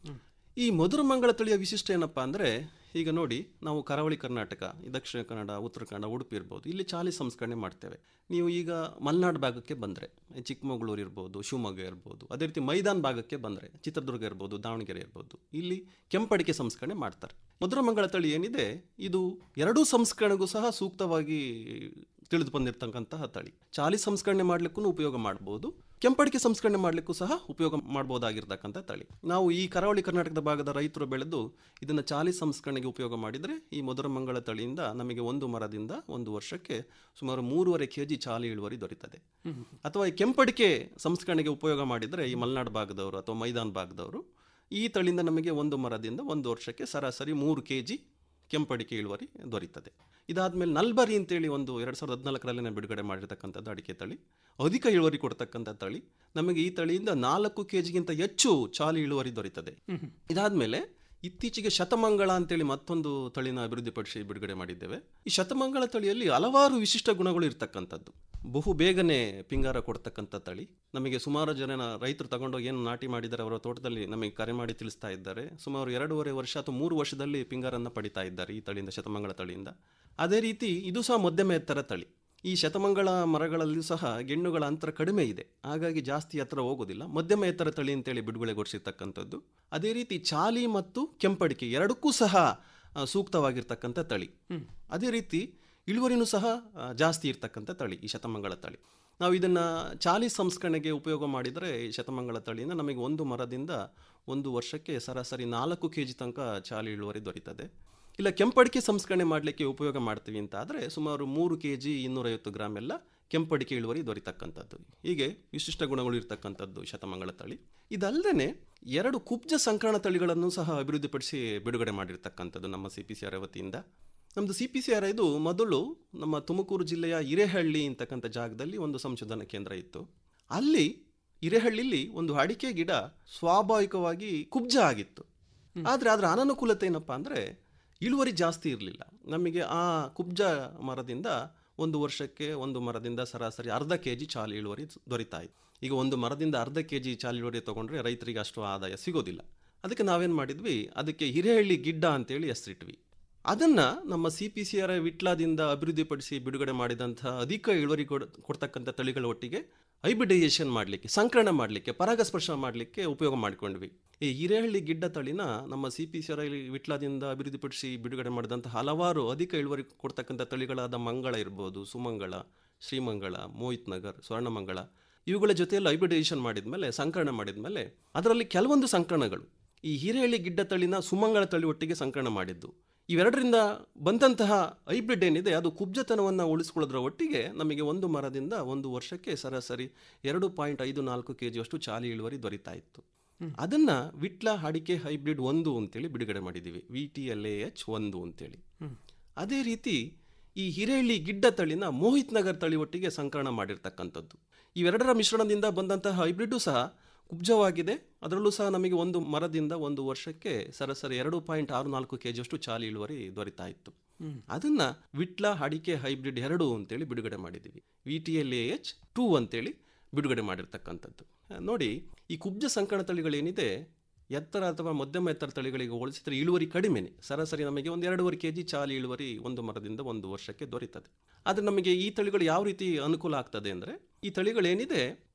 ಈ ಮಧುರಮಂಗಳ ತಳಿಯ ವಿಶಿಷ್ಟ ಏನಪ್ಪ ಅಂದರೆ ಈಗ ನೋಡಿ ನಾವು ಕರಾವಳಿ ಕರ್ನಾಟಕ ಈ ದಕ್ಷಿಣ ಕನ್ನಡ ಉತ್ತರ ಕನ್ನಡ ಉಡುಪಿ ಇರ್ಬೋದು ಇಲ್ಲಿ ಚಾಲಿ ಸಂಸ್ಕರಣೆ ಮಾಡ್ತೇವೆ ನೀವು ಈಗ ಮಲೆನಾಡು ಭಾಗಕ್ಕೆ ಬಂದರೆ ಚಿಕ್ಕಮಗಳೂರು ಇರ್ಬೋದು ಶಿವಮೊಗ್ಗ ಇರ್ಬೋದು ಅದೇ ರೀತಿ ಮೈದಾನ್ ಭಾಗಕ್ಕೆ ಬಂದರೆ ಚಿತ್ರದುರ್ಗ ಇರ್ಬೋದು ದಾವಣಗೆರೆ ಇರ್ಬೋದು ಇಲ್ಲಿ ಕೆಂಪಡಿಕೆ ಸಂಸ್ಕರಣೆ ಮಾಡ್ತಾರೆ ಮಧುರಮಂಗಳ ತಳಿ ಏನಿದೆ ಇದು ಎರಡೂ ಸಂಸ್ಕರಣೆಗೂ ಸಹ ಸೂಕ್ತವಾಗಿ ತಿಳಿದು ಬಂದಿರತಕ್ಕಂತಹ ತಳಿ ಚಾಲಿ ಸಂಸ್ಕರಣೆ ಮಾಡ್ಲಿಕ್ಕೂ ಉಪಯೋಗ ಮಾಡ್ಬೋದು ಕೆಂಪಡಿಕೆ ಸಂಸ್ಕರಣೆ ಮಾಡಲಿಕ್ಕೂ ಸಹ ಉಪಯೋಗ ಮಾಡ್ಬೋದಾಗಿರ್ತಕ್ಕಂಥ ತಳಿ ನಾವು ಈ ಕರಾವಳಿ ಕರ್ನಾಟಕದ ಭಾಗದ ರೈತರು ಬೆಳೆದು ಇದನ್ನು ಚಾಲಿ ಸಂಸ್ಕರಣೆಗೆ ಉಪಯೋಗ ಮಾಡಿದರೆ ಈ ಮಧುರಮಂಗಳ ತಳಿಯಿಂದ ನಮಗೆ ಒಂದು ಮರದಿಂದ ಒಂದು ವರ್ಷಕ್ಕೆ ಸುಮಾರು ಮೂರುವರೆ ಕೆ ಜಿ ಚಾಲಿ ಇಳುವರಿ ದೊರೀತದೆ ಅಥವಾ ಈ ಕೆಂಪಡಿಕೆ ಸಂಸ್ಕರಣೆಗೆ ಉಪಯೋಗ ಮಾಡಿದರೆ ಈ ಮಲೆನಾಡು ಭಾಗದವರು ಅಥವಾ ಮೈದಾನ್ ಭಾಗದವರು ಈ ತಳಿಯಿಂದ ನಮಗೆ ಒಂದು ಮರದಿಂದ ಒಂದು ವರ್ಷಕ್ಕೆ ಸರಾಸರಿ ಮೂರು ಕೆ ಜಿ ಕೆಂಪಡಿಕೆ ಇಳುವರಿ ದೊರೀತದೆ ಇದಾದಮೇಲೆ ನಲ್ಬರಿ ಅಂತೇಳಿ ಒಂದು ಎರಡು ಸಾವಿರದ ಹದಿನಾಲ್ಕರಲ್ಲಿ ಬಿಡುಗಡೆ ಮಾಡಿರ್ತಕ್ಕಂಥದ್ದು ಅಡಿಕೆ ತಳಿ ಅಧಿಕ ಇಳುವರಿ ಕೊಡ್ತಕ್ಕಂಥ ತಳಿ ನಮಗೆ ಈ ತಳಿಯಿಂದ ನಾಲ್ಕು ಕೆ ಜಿಗಿಂತ ಹೆಚ್ಚು ಚಾಲಿ ಇಳುವರಿ ದೊರೀತದೆ ಇದಾದಮೇಲೆ ಇತ್ತೀಚೆಗೆ ಶತಮಂಗಳ ಅಂತೇಳಿ ಮತ್ತೊಂದು ತಳಿನ ಅಭಿವೃದ್ಧಿಪಡಿಸಿ ಬಿಡುಗಡೆ ಮಾಡಿದ್ದೇವೆ ಈ ಶತಮಂಗಳ ತಳಿಯಲ್ಲಿ ಹಲವಾರು ವಿಶಿಷ್ಟ ಗುಣಗಳು ಇರ್ತಕ್ಕಂಥದ್ದು ಬಹು ಬೇಗನೆ ಪಿಂಗಾರ ಕೊಡ್ತಕ್ಕಂಥ ತಳಿ ನಮಗೆ ಸುಮಾರು ಜನ ರೈತರು ತಗೊಂಡೋಗಿ ಏನು ನಾಟಿ ಮಾಡಿದ್ದಾರೆ ಅವರ ತೋಟದಲ್ಲಿ ನಮಗೆ ಕರೆ ಮಾಡಿ ತಿಳಿಸ್ತಾ ಇದ್ದಾರೆ ಸುಮಾರು ಎರಡೂವರೆ ವರ್ಷ ಅಥವಾ ಮೂರು ವರ್ಷದಲ್ಲಿ ಪಿಂಗಾರನ್ನು ಪಡಿತಾ ಇದ್ದಾರೆ ಈ ತಳಿಯಿಂದ ಶತಮಂಗಳ ತಳಿಯಿಂದ ಅದೇ ರೀತಿ ಇದು ಸಹ ಮಧ್ಯಮ ಎತ್ತರ ತಳಿ ಈ ಶತಮಂಗಳ ಮರಗಳಲ್ಲಿಯೂ ಸಹ ಗೆಣ್ಣುಗಳ ಅಂತರ ಕಡಿಮೆ ಇದೆ ಹಾಗಾಗಿ ಜಾಸ್ತಿ ಎತ್ತರ ಹೋಗೋದಿಲ್ಲ ಮಧ್ಯಮ ಎತ್ತರ ತಳಿ ಅಂತೇಳಿ ಬಿಡುಗಡೆಗೊಳಿಸಿರ್ತಕ್ಕಂಥದ್ದು ಅದೇ ರೀತಿ ಚಾಲಿ ಮತ್ತು ಕೆಂಪಡಿಕೆ ಎರಡಕ್ಕೂ ಸಹ ಆ, ಸೂಕ್ತವಾಗಿರ್ತಕ್ಕಂಥ ತಳಿ ಅದೇ ರೀತಿ ಇಳುವರಿನೂ ಸಹ ಆ, ಜಾಸ್ತಿ ಇರ್ತಕ್ಕಂಥ ತಳಿ ಈ ಶತಮಂಗಳ ತಳಿ ನಾವು ಇದನ್ನು ಚಾಲಿ ಸಂಸ್ಕರಣೆಗೆ ಉಪಯೋಗ ಮಾಡಿದರೆ ಈ ಶತಮಂಗಳ ತಳಿಯಿಂದ ನಮಗೆ ಒಂದು ಮರದಿಂದ ಒಂದು ವರ್ಷಕ್ಕೆ ಸರಾಸರಿ ನಾಲ್ಕು ಕೆ ಜಿ ತನಕ ಚಾಲಿ ಇಳುವರಿ ದೊರೀತದೆ ಇಲ್ಲ ಕೆಂಪಡಿಕೆ ಸಂಸ್ಕರಣೆ ಮಾಡಲಿಕ್ಕೆ ಉಪಯೋಗ ಮಾಡ್ತೀವಿ ಅಂತ ಆದರೆ ಸುಮಾರು ಮೂರು ಕೆ ಜಿ ಇನ್ನೂರೈವತ್ತು ಗ್ರಾಮ್ ಎಲ್ಲ ಕೆಂಪಡಿಕೆ ಇಳುವರಿ ದೊರೀತಕ್ಕಂಥದ್ದು ಹೀಗೆ ವಿಶಿಷ್ಟ ಗುಣಗಳು ಇರ್ತಕ್ಕಂಥದ್ದು ಶತಮಂಗಳ ತಳಿ ಇದಲ್ಲದೆ ಎರಡು ಕುಬ್ಜ ಸಂಕರಣ ತಳಿಗಳನ್ನು ಸಹ ಅಭಿವೃದ್ಧಿಪಡಿಸಿ ಬಿಡುಗಡೆ ಮಾಡಿರ್ತಕ್ಕಂಥದ್ದು ನಮ್ಮ ಸಿ ಪಿ ಸಿ ಆರ್ ವತಿಯಿಂದ ನಮ್ಮದು ಸಿ ಪಿ ಸಿ ಆರ್ ಇದು ಮೊದಲು ನಮ್ಮ ತುಮಕೂರು ಜಿಲ್ಲೆಯ ಹಿರೇಹಳ್ಳಿ ಅಂತಕ್ಕಂಥ ಜಾಗದಲ್ಲಿ ಒಂದು ಸಂಶೋಧನಾ ಕೇಂದ್ರ ಇತ್ತು ಅಲ್ಲಿ ಹಿರೇಹಳ್ಳಿಲಿ ಒಂದು ಅಡಿಕೆ ಗಿಡ ಸ್ವಾಭಾವಿಕವಾಗಿ ಕುಬ್ಜ ಆಗಿತ್ತು ಆದರೆ ಅದರ ಅನನುಕೂಲತೆ ಏನಪ್ಪ ಅಂದರೆ ಇಳುವರಿ ಜಾಸ್ತಿ ಇರಲಿಲ್ಲ ನಮಗೆ ಆ ಕುಬ್ಜ ಮರದಿಂದ ಒಂದು ವರ್ಷಕ್ಕೆ ಒಂದು ಮರದಿಂದ ಸರಾಸರಿ ಅರ್ಧ ಕೆ ಜಿ ಚಾಲಿ ಇಳುವರಿ ದೊರೀತಾ ಇತ್ತು ಈಗ ಒಂದು ಮರದಿಂದ ಅರ್ಧ ಕೆ ಜಿ ಚಾಲಿ ಇಳುವರಿ ತೊಗೊಂಡ್ರೆ ರೈತರಿಗೆ ಅಷ್ಟು ಆದಾಯ ಸಿಗೋದಿಲ್ಲ ಅದಕ್ಕೆ ನಾವೇನು ಮಾಡಿದ್ವಿ ಅದಕ್ಕೆ ಹಿರೇಹಳ್ಳಿ ಗಿಡ್ಡ ಅಂತೇಳಿ ಹೆಸರಿಟ್ವಿ ಅದನ್ನು ನಮ್ಮ ಸಿ ಪಿ ಸಿ ಆರ್ ವಿಟ್ಲಾದಿಂದ ಅಭಿವೃದ್ಧಿಪಡಿಸಿ ಬಿಡುಗಡೆ ಮಾಡಿದಂಥ ಅಧಿಕ ಇಳುವರಿ ಕೊಡ್ ಕೊಡ್ತಕ್ಕಂಥ ತಳಿಗಳ ಒಟ್ಟಿಗೆ ಹೈಬ್ರಿಡೈಸೇಷನ್ ಮಾಡಲಿಕ್ಕೆ ಸಂಕಲನ ಮಾಡಲಿಕ್ಕೆ ಪರಾಗಸ್ಪರ್ಶ ಮಾಡಲಿಕ್ಕೆ ಉಪಯೋಗ ಮಾಡಿಕೊಂಡ್ವಿ ಈ ಹಿರೇಹಳ್ಳಿ ಗಿಡ್ಡ ತಳಿನ ನಮ್ಮ ಸಿ ಪಿ ಸಿ ಆರ್ ವಿಟ್ಲಾದಿಂದ ಅಭಿವೃದ್ಧಿಪಡಿಸಿ ಬಿಡುಗಡೆ ಮಾಡಿದಂಥ ಹಲವಾರು ಅಧಿಕ ಇಳುವರಿ ಕೊಡ್ತಕ್ಕಂಥ ತಳಿಗಳಾದ ಮಂಗಳ ಇರ್ಬೋದು ಸುಮಂಗಳ ಶ್ರೀಮಂಗಳ ಮೋಹಿತ್ ನಗರ್ ಸ್ವರ್ಣಮಂಗಳ ಇವುಗಳ ಜೊತೆಯಲ್ಲಿ ಹೈಬ್ರಿಡೈಸೇಷನ್ ಮಾಡಿದ್ಮೇಲೆ ಸಂಕಲನ ಮಾಡಿದ್ಮೇಲೆ ಅದರಲ್ಲಿ ಕೆಲವೊಂದು ಸಂಕಲನಗಳು ಈ ಹಿರೇಹಳ್ಳಿ ಗಿಡ್ಡ ತಳಿನ ಸುಮಂಗಳ ತಳಿ ಒಟ್ಟಿಗೆ ಸಂಕಲನ ಮಾಡಿದ್ದು ಇವೆರಡರಿಂದ ಬಂದಂತಹ ಹೈಬ್ರಿಡ್ ಏನಿದೆ ಅದು ಕುಬ್ಜತನವನ್ನು ಉಳಿಸ್ಕೊಳ್ಳೋದ್ರ ಒಟ್ಟಿಗೆ ನಮಗೆ ಒಂದು ಮರದಿಂದ ಒಂದು ವರ್ಷಕ್ಕೆ ಸರಾಸರಿ ಎರಡು ಪಾಯಿಂಟ್ ಐದು ನಾಲ್ಕು ಕೆ ಜಿಯಷ್ಟು ಚಾಲಿ ಇಳುವರಿ ದೊರೀತಾ ಇತ್ತು ಅದನ್ನ ವಿಟ್ಲ ಅಡಿಕೆ ಹೈಬ್ರಿಡ್ ಒಂದು ಅಂತೇಳಿ ಬಿಡುಗಡೆ ಮಾಡಿದ್ದೀವಿ V T L A H ಒಂದು ಅಂತೇಳಿ ಅದೇ ರೀತಿ ಈ ಹಿರೇಹಳ್ಳಿ ಗಿಡ್ಡ ತಳಿನ ಮೋಹಿತ್ ನಗರ್ ತಳಿ ಒಟ್ಟಿಗೆ ಸಂಕಲನ ಮಾಡಿರ್ತಕ್ಕಂಥದ್ದು ಇವೆರಡರ ಮಿಶ್ರಣದಿಂದ ಬಂದಂತಹ ಹೈಬ್ರಿಡ್ಡು ಸಹ ಕುಬ್ಜವಾಗಿದೆ ಅದರಲ್ಲೂ ಸಹ ನಮಗೆ ಒಂದು ಮರದಿಂದ ಒಂದು ವರ್ಷಕ್ಕೆ ಸರಾಸರಿ ಎರಡು ಪಾಯಿಂಟ್ ಆರು ನಾಲ್ಕು ಕೆ ಜಿಯಷ್ಟು ಚಾಲಿ ಇಳುವರಿ ದೊರೀತಾ ಇತ್ತು ಅದನ್ನ ವಿಟ್ಲ ಅಡಿಕೆ ಹೈಬ್ರಿಡ್ ಎರಡು ಅಂತೇಳಿ ಬಿಡುಗಡೆ ಮಾಡಿದ್ದೀವಿ V T L A H two ಅಂತೇಳಿ ಬಿಡುಗಡೆ ಮಾಡಿರ್ತಕ್ಕಂಥದ್ದು ಆ, ನೋಡಿ ಈ ಕುಬ್ಜ ಸಂಕಣ ತಳಿಗಳೇನಿದೆ ಎತ್ತರ ಅಥವಾ ಮಧ್ಯಮ ಎತ್ತರ ತಳಿಗಳಿಗೆ ಹೋಲಿಸಿದರೆ ಇಳುವರಿ ಕಡಿಮೆನೆ ಸರಾಸರಿ ನಮಗೆ ಒಂದು ಎರಡೂವರೆ ಕೆ ಜಿ ಚಾಲಿ ಇಳುವರಿ ಒಂದು ಮರದಿಂದ ಒಂದು ವರ್ಷಕ್ಕೆ ದೊರೀತದೆ ಆದರೆ ನಮಗೆ ಈ ತಳಿಗಳು ಯಾವ ರೀತಿ ಅನುಕೂಲ ಆಗ್ತದೆ ಅಂದರೆ ಈ ತಳಿಗಳೇನಿದೆ